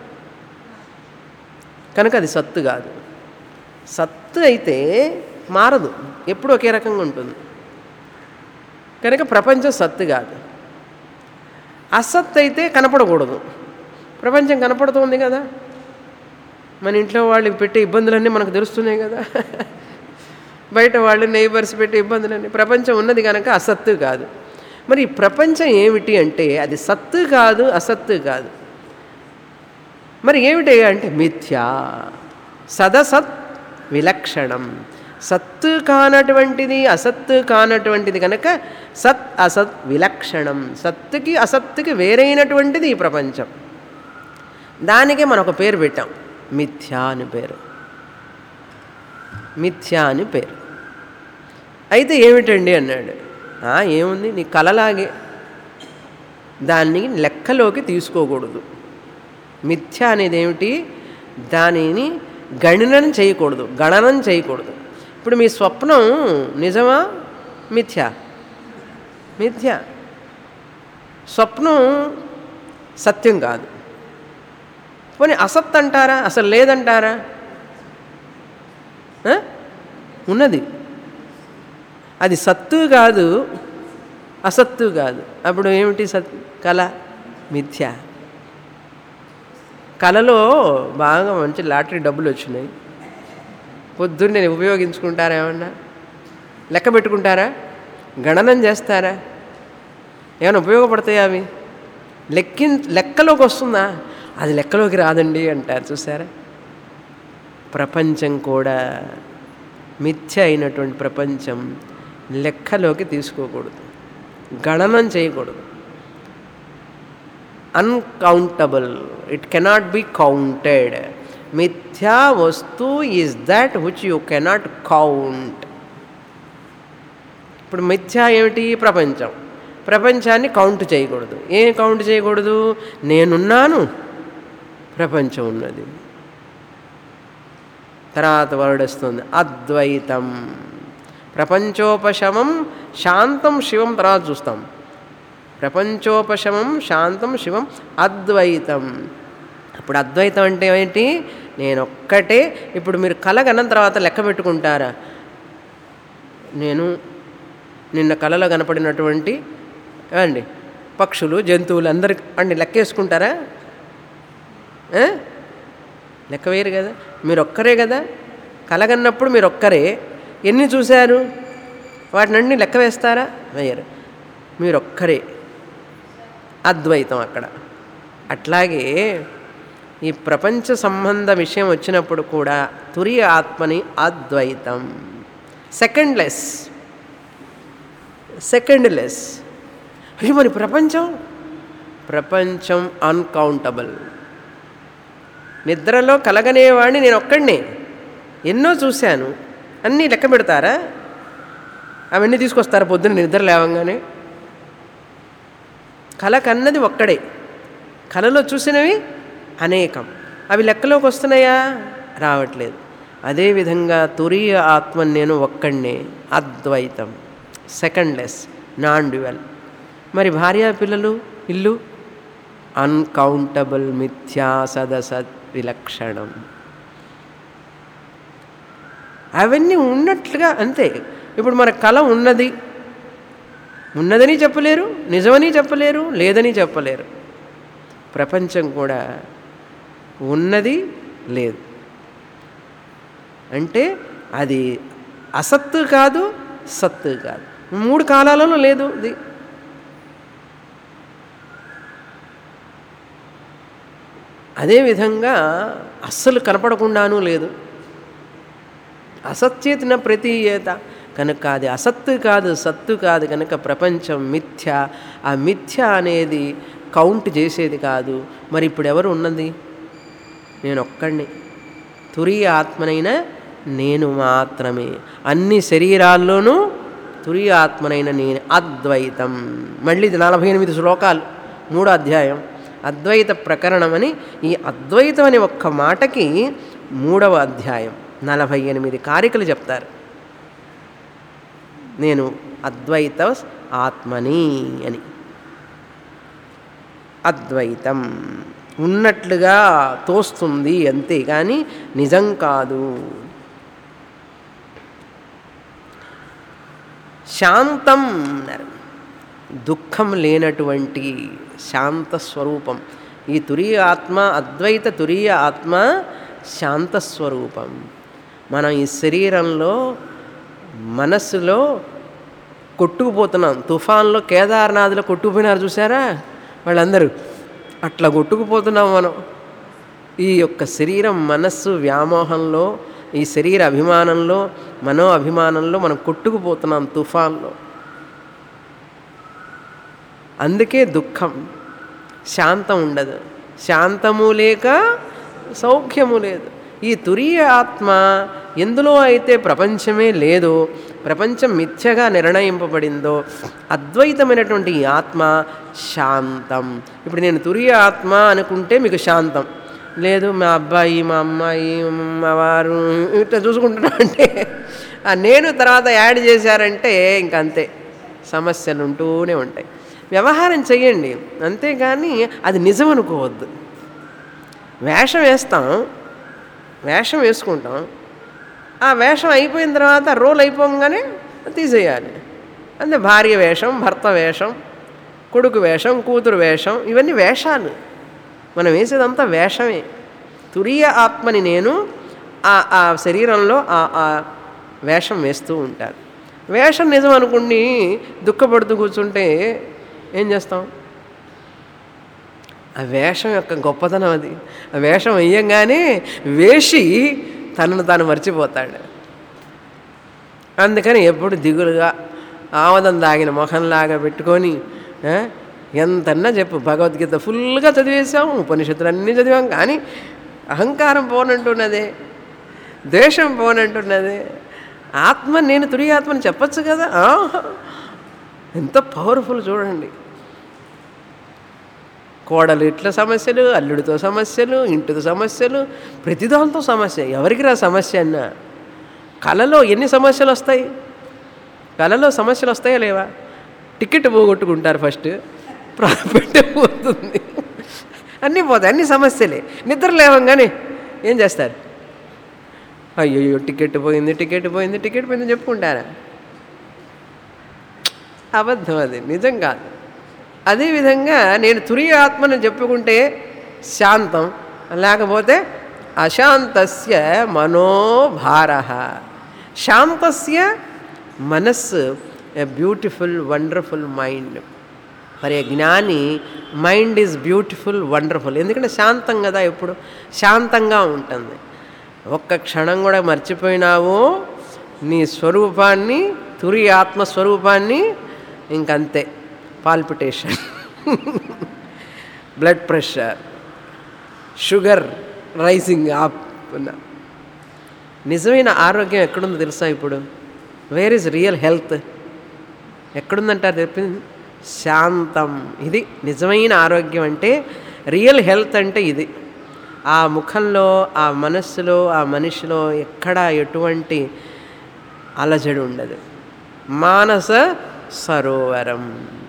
కనుక అది సత్తు కాదు సత్తు అయితే మారదు ఎప్పుడు ఒకే రకంగా ఉంటుంది కనుక ప్రపంచం సత్తు కాదు అసత్ అయితే కనపడకూడదు ప్రపంచం కనపడుతుంది కదా మన ఇంట్లో వాళ్ళకి పెట్టే ఇబ్బందులన్నీ మనకు తెలుస్తున్నాయి కదా బయట వాళ్ళు నైబర్స్ పెట్టే ఇబ్బందులన్నీ ప్రపంచం ఉన్నది కనుక అసత్తు కాదు మరి ఈ ప్రపంచం ఏమిటి అంటే అది సత్తు కాదు అసత్తు కాదు మరి ఏమిటి అంటే మిథ్యా సదసత్ విలక్షణం సత్తు కానటువంటిది అసత్తు కానటువంటిది కనుక సత్ అసత్ విలక్షణం సత్తుకి అసత్తుకి వేరైనటువంటిది ఈ ప్రపంచం దానికే మనం ఒక పేరు పెట్టాం మిథ్యా అని పేరు మిథ్యా అని పేరు అయితే ఏమిటండి అన్నాడు "ఆ, ఏముంది నీ కలలాగే దాన్ని లెక్కలోకి తీసుకోకూడదు మిథ్య అనేది ఏమిటి దానిని గణనం చేయకూడదు గణనం చేయకూడదు ఇప్పుడు మీ స్వప్నం నిజమా మిథ్య మిథ్య స్వప్నం సత్యం కాదు పోనీ అసత్ అంటారా అసలు లేదంటారా ఆ? ఉన్నది అది సత్తు కాదు అసత్తు కాదు అప్పుడు ఏమిటి సత్ కళ మిథ్య కళలో బాగా మంచి లాటరీ డబ్బులు వచ్చినాయి పొద్దున్నే ఉపయోగించుకుంటారా ఏమన్నా లెక్క పెట్టుకుంటారా గణనం చేస్తారా ఏమైనా ఉపయోగపడతాయా అవి లెక్కి లెక్కలోకి వస్తుందా అది లెక్కలోకి రాదండి అంటారు చూసారా ప్రపంచం కూడా మిథ్య అయినటువంటి ప్రపంచం లెక్కలోకి తీసుకోకూడదు గణనం చేయకూడదు uncountable it cannot be counted మిథ్యా వస్తు is that which you cannot count ఇప్పుడు మిథ్యా ఏమిటి ప్రపంచం ప్రపంచాన్ని కౌంట్ చేయకూడదు ఏం కౌంట్ చేయకూడదు నేనున్నాను ప్రపంచం ఉన్నది తర్వాత వర్డ్ వస్తుంది అద్వైతం ప్రపంచోపశమం శాంతం శివం తర్వాత చూస్తాం ప్రపంచోపశమం శాంతం శివం అద్వైతం ఇప్పుడు అద్వైతం అంటే ఏంటి నేను ఒక్కటే ఇప్పుడు మీరు కలగన్న తర్వాత లెక్క పెట్టుకుంటారా నేను నిన్న కళలో కనపడినటువంటి అండి పక్షులు జంతువులు అందరి అండి లెక్కేసుకుంటారా ఆ? లెక్క వేరు కదా మీరు ఒక్కరే కదా కలగన్నప్పుడు మీరు ఒక్కరే ఎన్ని చూశారు వాటినన్నీ లెక్క వేస్తారా వేయరు మీరు ఒక్కరే అద్వైతం అక్కడ అట్లాగే ఈ ప్రపంచ సంబంధ విషయం వచ్చినప్పుడు కూడా తురియ ఆత్మని అద్వైతం సెకండ్ లెస్ సెకండ్ లెస్ అయ్యో మరి ప్రపంచం ప్రపంచం అన్కౌంటబుల్ నిద్రలో కలగనేవాడిని నేను ఒక్కడినే ఎన్నో చూశాను అన్నీ లెక్క పెడతారా అవన్నీ తీసుకొస్తారా పొద్దున్న నిద్ర లేవంగానే కళ కన్నది ఒక్కడే కళలో చూసినవి అనేకం అవి లెక్కలోకి వస్తున్నాయా రావట్లేదు అదేవిధంగా తురియ ఆత్మ నేను ఒక్కడినే అద్వైతం సెకండ్ లెస్ నాన్ డ్యువల్ మరి భార్యా పిల్లలు ఇల్లు అన్కౌంటబుల్ మిథ్యా సదసత్ విలక్షణం అవన్నీ ఉన్నట్లుగా అంతే ఇప్పుడు మన కళ ఉన్నది ఉన్నదని చెప్పలేరు నిజమని చెప్పలేరు లేదని చెప్పలేరు ప్రపంచం కూడా ఉన్నది లేదు అంటే అది అసత్తు కాదు సత్తు కాదు మూడు కాలాలలో లేదు ఇది అదేవిధంగా అస్సలు కనపడకుండానూ లేదు అసత్యేతిన ప్రతీయేత కనుక అది అసత్తు కాదు సత్తు కాదు కనుక ప్రపంచం మిథ్య ఆ మిథ్య అనేది కౌంట్ చేసేది కాదు మరి ఇప్పుడు ఎవరు ఉన్నది నేను ఒక్కడిని తురియ ఆత్మనైన నేను మాత్రమే అన్ని శరీరాల్లోనూ తురియ ఆత్మనైన నేను అద్వైతం మళ్ళీ ఇది నలభై ఎనిమిది శ్లోకాలు మూడో అధ్యాయం అద్వైత ప్రకరణం అని ఈ అద్వైతం అనే ఒక్క మాటకి మూడవ అధ్యాయం నలభై ఎనిమిది కారికలు చెప్తారు నేను అద్వైత ఆత్మని అని అద్వైతం ఉన్నట్లుగా తోస్తుంది అంతే కానీ నిజం కాదు శాంతం అన్నారు దుఃఖం లేనటువంటి శాంత స్వరూపం ఈ తురియ ఆత్మ అద్వైత తురియ ఆత్మ శాంత స్వరూపం మనం ఈ శరీరంలో మనస్సులో కొట్టుకుపోతున్నాం తుఫాన్లో కేదార్నాథ్లో కొట్టుకుపోయినారు చూసారా వాళ్ళందరూ అట్లా కొట్టుకుపోతున్నాం మనం ఈ యొక్క శరీరం మనస్సు వ్యామోహంలో ఈ శరీర అభిమానంలో మనో అభిమానంలో మనం కొట్టుకుపోతున్నాం తుఫాన్లో అందుకే దుఃఖం శాంతం ఉండదు శాంతము లేక సౌఖ్యము లేదు ఈ తురీయ ఆత్మ ఎందులో అయితే ప్రపంచమే లేదో ప్రపంచం మిథ్యగా నిర్ణయింపబడిందో అద్వైతమైనటువంటి ఈ ఆత్మ శాంతం ఇప్పుడు నేను తురీయ ఆత్మ అనుకుంటే మీకు శాంతం లేదు మా అబ్బాయి మా అమ్మాయి మా వారు ఇట్లా చూసుకుంటున్నా అంటే ఆ నేను తర్వాత యాడ్ చేశారంటే ఇంకంతే సమస్యలు ఉంటూనే ఉంటాయి వ్యవహారం చెయ్యండి అంతేగాని అది నిజం అనుకోవద్దు వేషం వేస్తాం వేషం వేసుకుంటాం ఆ వేషం అయిపోయిన తర్వాత రోల్ అయిపోగానే తీసేయాలి అంతే భార్య వేషం భర్త వేషం కొడుకు వేషం కూతురు వేషం ఇవన్నీ వేషాలు మనం వేసేదంతా వేషమే తురియ ఆత్మని నేను ఆ ఆ శరీరంలో ఆ ఆ వేషం వేస్తూ ఉంటాను వేషం నిజం అనుకుని దుఃఖపడుతూ కూర్చుంటే ఏం చేస్తాం ఆ వేషం యొక్క గొప్పతనం అది ఆ వేషం వేయంగానే వేషి తనను తాను మర్చిపోతాడు అందుకని ఎప్పుడు దిగులుగా ఆమదం దాగిన ముఖంలాగా పెట్టుకొని ఆ, ఎంతన్నా చెప్పు భగవద్గీత ఫుల్గా చదివేశాం ఉపనిషత్తులు అన్నీ చదివాం కానీ అహంకారం పోనంటున్నదే ద్వేషం పోనంటున్నదే ఆత్మ నేను తురి ఆత్మని చెప్పచ్చు కదా ఆ, ఎంత పవర్ఫుల్ చూడండి కోడలు ఇట్ల సమస్యలు అల్లుడితో సమస్యలు ఇంటితో సమస్యలు ప్రతిదాంతో సమస్య ఎవరికి రా సమస్య అన్న కళలో ఎన్ని సమస్యలు వస్తాయి కళలో సమస్యలు వస్తాయా లేవా టికెట్ పోగొట్టుకుంటారు ఫస్ట్ ప్రాఫిట్ పోతుంది అన్నీ పోతాయి అన్ని సమస్యలే నిద్ర లేవంగానే ఏం చేస్తారు అయ్యో టికెట్ పోయింది టికెట్ పోయింది టికెట్ పోయింది చెప్పుకుంటారా అబద్ధం అది నిజం కాదు అదేవిధంగా నేను తురి ఆత్మను చెప్పుకుంటే శాంతం లేకపోతే అశాంతస్య మనోభార శాంతస్య మనస్సు ఎ బ్యూటిఫుల్ వండర్ఫుల్ మైండ్ మరి జ్ఞాని మైండ్ ఈజ్ బ్యూటిఫుల్ వండర్ఫుల్ ఎందుకంటే శాంతం కదా ఎప్పుడు శాంతంగా ఉంటుంది ఒక్క క్షణం కూడా మర్చిపోయినావు నీ స్వరూపాన్ని తురి ఆత్మస్వరూపాన్ని ఇంకంతే palpitation blood pressure sugar rising up నిజమైన ఆరోగ్యం ఎక్కడుందో తెలుసా ఇప్పుడు వేర్ ఇస్ రియల్ హెల్త్ ఎక్కడుందంటారు చెప్పింది శాంతం ఇది నిజమైన ఆరోగ్యం అంటే రియల్ హెల్త్ అంటే ఇది ఆ ముఖంలో ఆ మనస్సులో ఆ మనిషిలో ఎక్కడ ఎటువంటి అలజడి ఉండదు మానస సరోవరం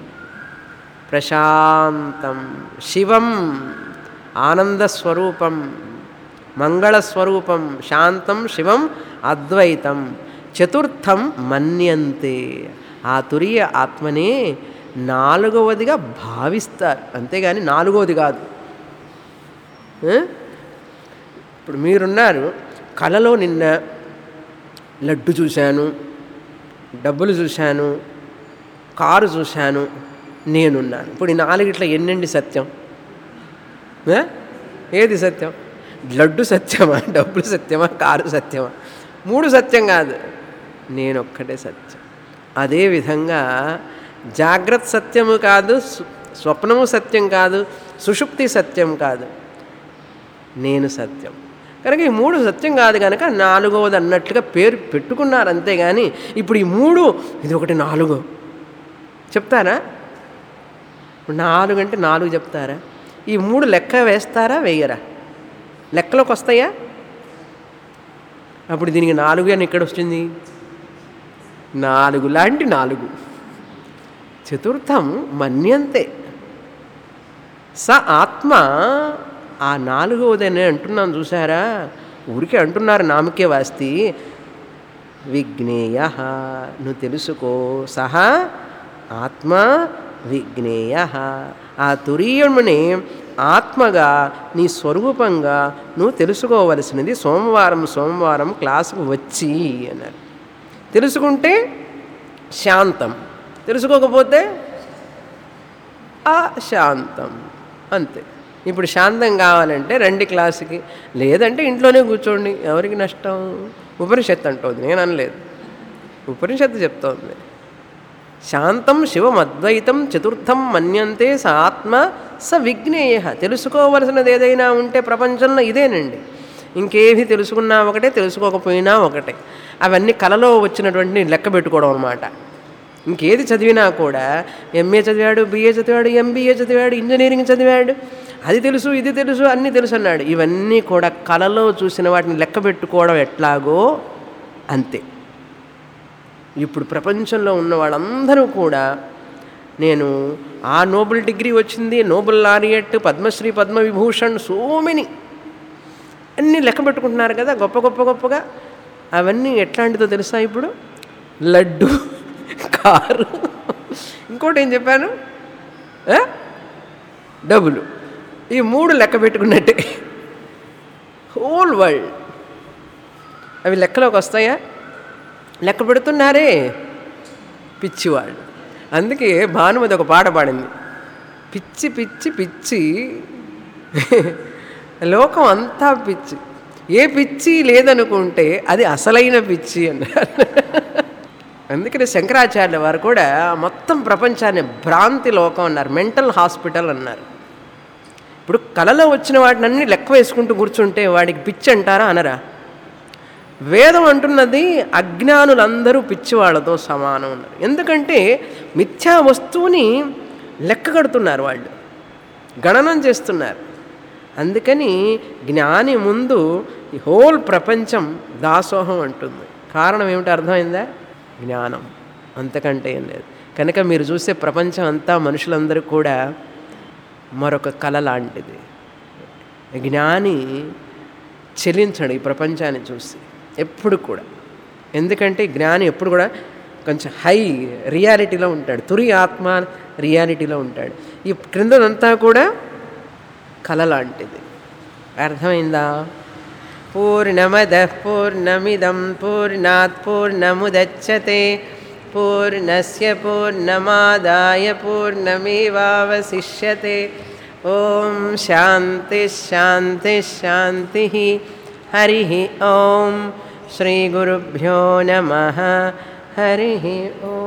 ప్రశాంతం శివం ఆనందస్వరూపం మంగళస్వరూపం శాంతం శివం అద్వైతం చతుర్థం మన్యంతే ఆ తురియ ఆత్మనే నాలుగవదిగా భావిస్తారు అంతేగాని నాలుగవది కాదు ఆ? ఇప్పుడు మీరున్నారు కళలో నిన్న లడ్డు చూశాను డబ్బులు చూశాను కారు చూశాను నేనున్నాను ఇప్పుడు ఈ నాలుగిట్ల ఎన్నండి సత్యం ఆ? ఏది సత్యం లడ్డు సత్యమా డబ్బులు సత్యమా కారు సత్యమా మూడు సత్యం కాదు నేనొక్కటే సత్యం అదేవిధంగా జాగ్రత్త సత్యము కాదు సు- స్వప్నము సత్యం కాదు సుషుప్తి సత్యం కాదు నేను సత్యం కనుక ఈ మూడు సత్యం కాదు కనుక నాలుగవది అన్నట్లుగా పేరు పెట్టుకున్నారు అంతేగాని ఇప్పుడు ఈ మూడు ఇది ఒకటి నాలుగు చెప్తారా ఇప్పుడు నాలుగు అంటే నాలుగు చెప్తారా ఈ మూడు లెక్క వేస్తారా వేయరా లెక్కలోకి వస్తాయా అప్పుడు దీనికి నాలుగు అని ఎక్కడ వస్తుంది నాలుగు లాంటి నాలుగు చతుర్థం మన్యంతే స ఆత్మ ఆ నాలుగవదని అంటున్నాను చూసారా ఊరికే అంటున్నారు నామకే వాస్తి విజ్ఞేయ నువ్వు తెలుసుకో సహా ఆత్మ విజ్ఞేయ ఆ తురీయముని ఆత్మగా నీ స్వరూపంగా నువ్వు తెలుసుకోవలసినది సోమవారం సోమవారం క్లాసుకు వచ్చి అన్నారు తెలుసుకుంటే శాంతం తెలుసుకోకపోతే అశాంతం అంతే ఇప్పుడు శాంతం కావాలంటే రండి క్లాసుకి లేదంటే ఇంట్లోనే కూర్చోండి ఎవరికి నష్టం ఉపనిషత్తు అంటోంది నేను అనలేదు ఉపనిషత్తు చెప్తోంది శాంతం శివం అద్వైతం చతుర్థం మన్యంతే స ఆత్మ స విజ్ఞేయ తెలుసుకోవలసినది ఏదైనా ఉంటే ప్రపంచంలో ఇదేనండి ఇంకేవి తెలుసుకున్నా ఒకటే తెలుసుకోకపోయినా ఒకటే అవన్నీ కలలో వచ్చినటువంటి లెక్క పెట్టుకోవడం అనమాట ఇంకేది చదివినా కూడా ఎంఏ చదివాడు బిఏ చదివాడు ఎంబీఏ చదివాడు ఇంజనీరింగ్ చదివాడు అది తెలుసు ఇది తెలుసు అన్నీ తెలుసు అన్నాడు ఇవన్నీ కూడా కలలో చూసిన వాటిని లెక్క పెట్టుకోవడం ఎట్లాగో అంతే ఇప్పుడు ప్రపంచంలో ఉన్న వాళ్ళందరూ కూడా నేను ఆ నోబెల్ డిగ్రీ వచ్చింది Nobel laureate Padmashri Padmavibhushan so many అన్నీ లెక్క పెట్టుకుంటున్నారు కదా గొప్ప గొప్ప గొప్పగా అవన్నీ ఎట్లాంటిదో తెలుసా ఇప్పుడు లడ్డు కారు ఇంకోటి ఏం చెప్పాను ఆ? డబ్బులు ఈ మూడు లెక్క పెట్టుకున్నట్టే హోల్ వరల్డ్ అవి లెక్కలోకి వస్తాయా లెక్క పెడుతున్నారే పిచ్చివాళ్ళు అందుకే భానుమతి ఒక పాట పాడింది పిచ్చి పిచ్చి పిచ్చి లోకం అంతా పిచ్చి ఏ పిచ్చి లేదనుకుంటే అది అసలైన పిచ్చి అన్నారు అందుకని శంకరాచార్యుల వారు కూడా మొత్తం ప్రపంచాన్ని భ్రాంతి లోకం అన్నారు మెంటల్ హాస్పిటల్ అన్నారు ఇప్పుడు కళలో వచ్చిన వాటిని అన్ని లెక్క వేసుకుంటూ కూర్చుంటే వాడికి పిచ్చి అంటారా అనరా వేదం అంటున్నది అజ్ఞానులందరూ పిచ్చివాళ్ళతో సమానం ఉన్నారు ఎందుకంటే మిథ్యా వస్తువుని లెక్క కడుతున్నారు వాళ్ళు గణనం చేస్తున్నారు అందుకని జ్ఞాని ముందు ఈ హోల్ ప్రపంచం దాసోహం అంటుంది కారణం ఏమిటి అర్థమైందా జ్ఞానం అంతకంటే ఏం లేదు కనుక మీరు చూసే ప్రపంచం అంతా మనుషులందరూ కూడా మరొక కళ లాంటిది జ్ఞాని చెలించడు ఈ ప్రపంచాన్ని చూసి ఎప్పుడు కూడా ఎందుకంటే జ్ఞాని ఎప్పుడు కూడా కొంచెం హై రియాలిటీలో ఉంటాడు తురి ఆత్మ రియాలిటీలో ఉంటాడు ఈ క్రిందనంతా కూడా కళ లాంటిది అర్థమైందా పూర్ణమద పూర్ణమిదం పూర్ణాత్ పూర్ణముదచ్చతే పూర్ణస్య పూర్ణమాదాయ పూర్ణమేవావశిష్యతే ఓం శాంతి శాంతి శాంతి హరి ఓం శ్రీ గురుభ్యో నమ హరి ఓం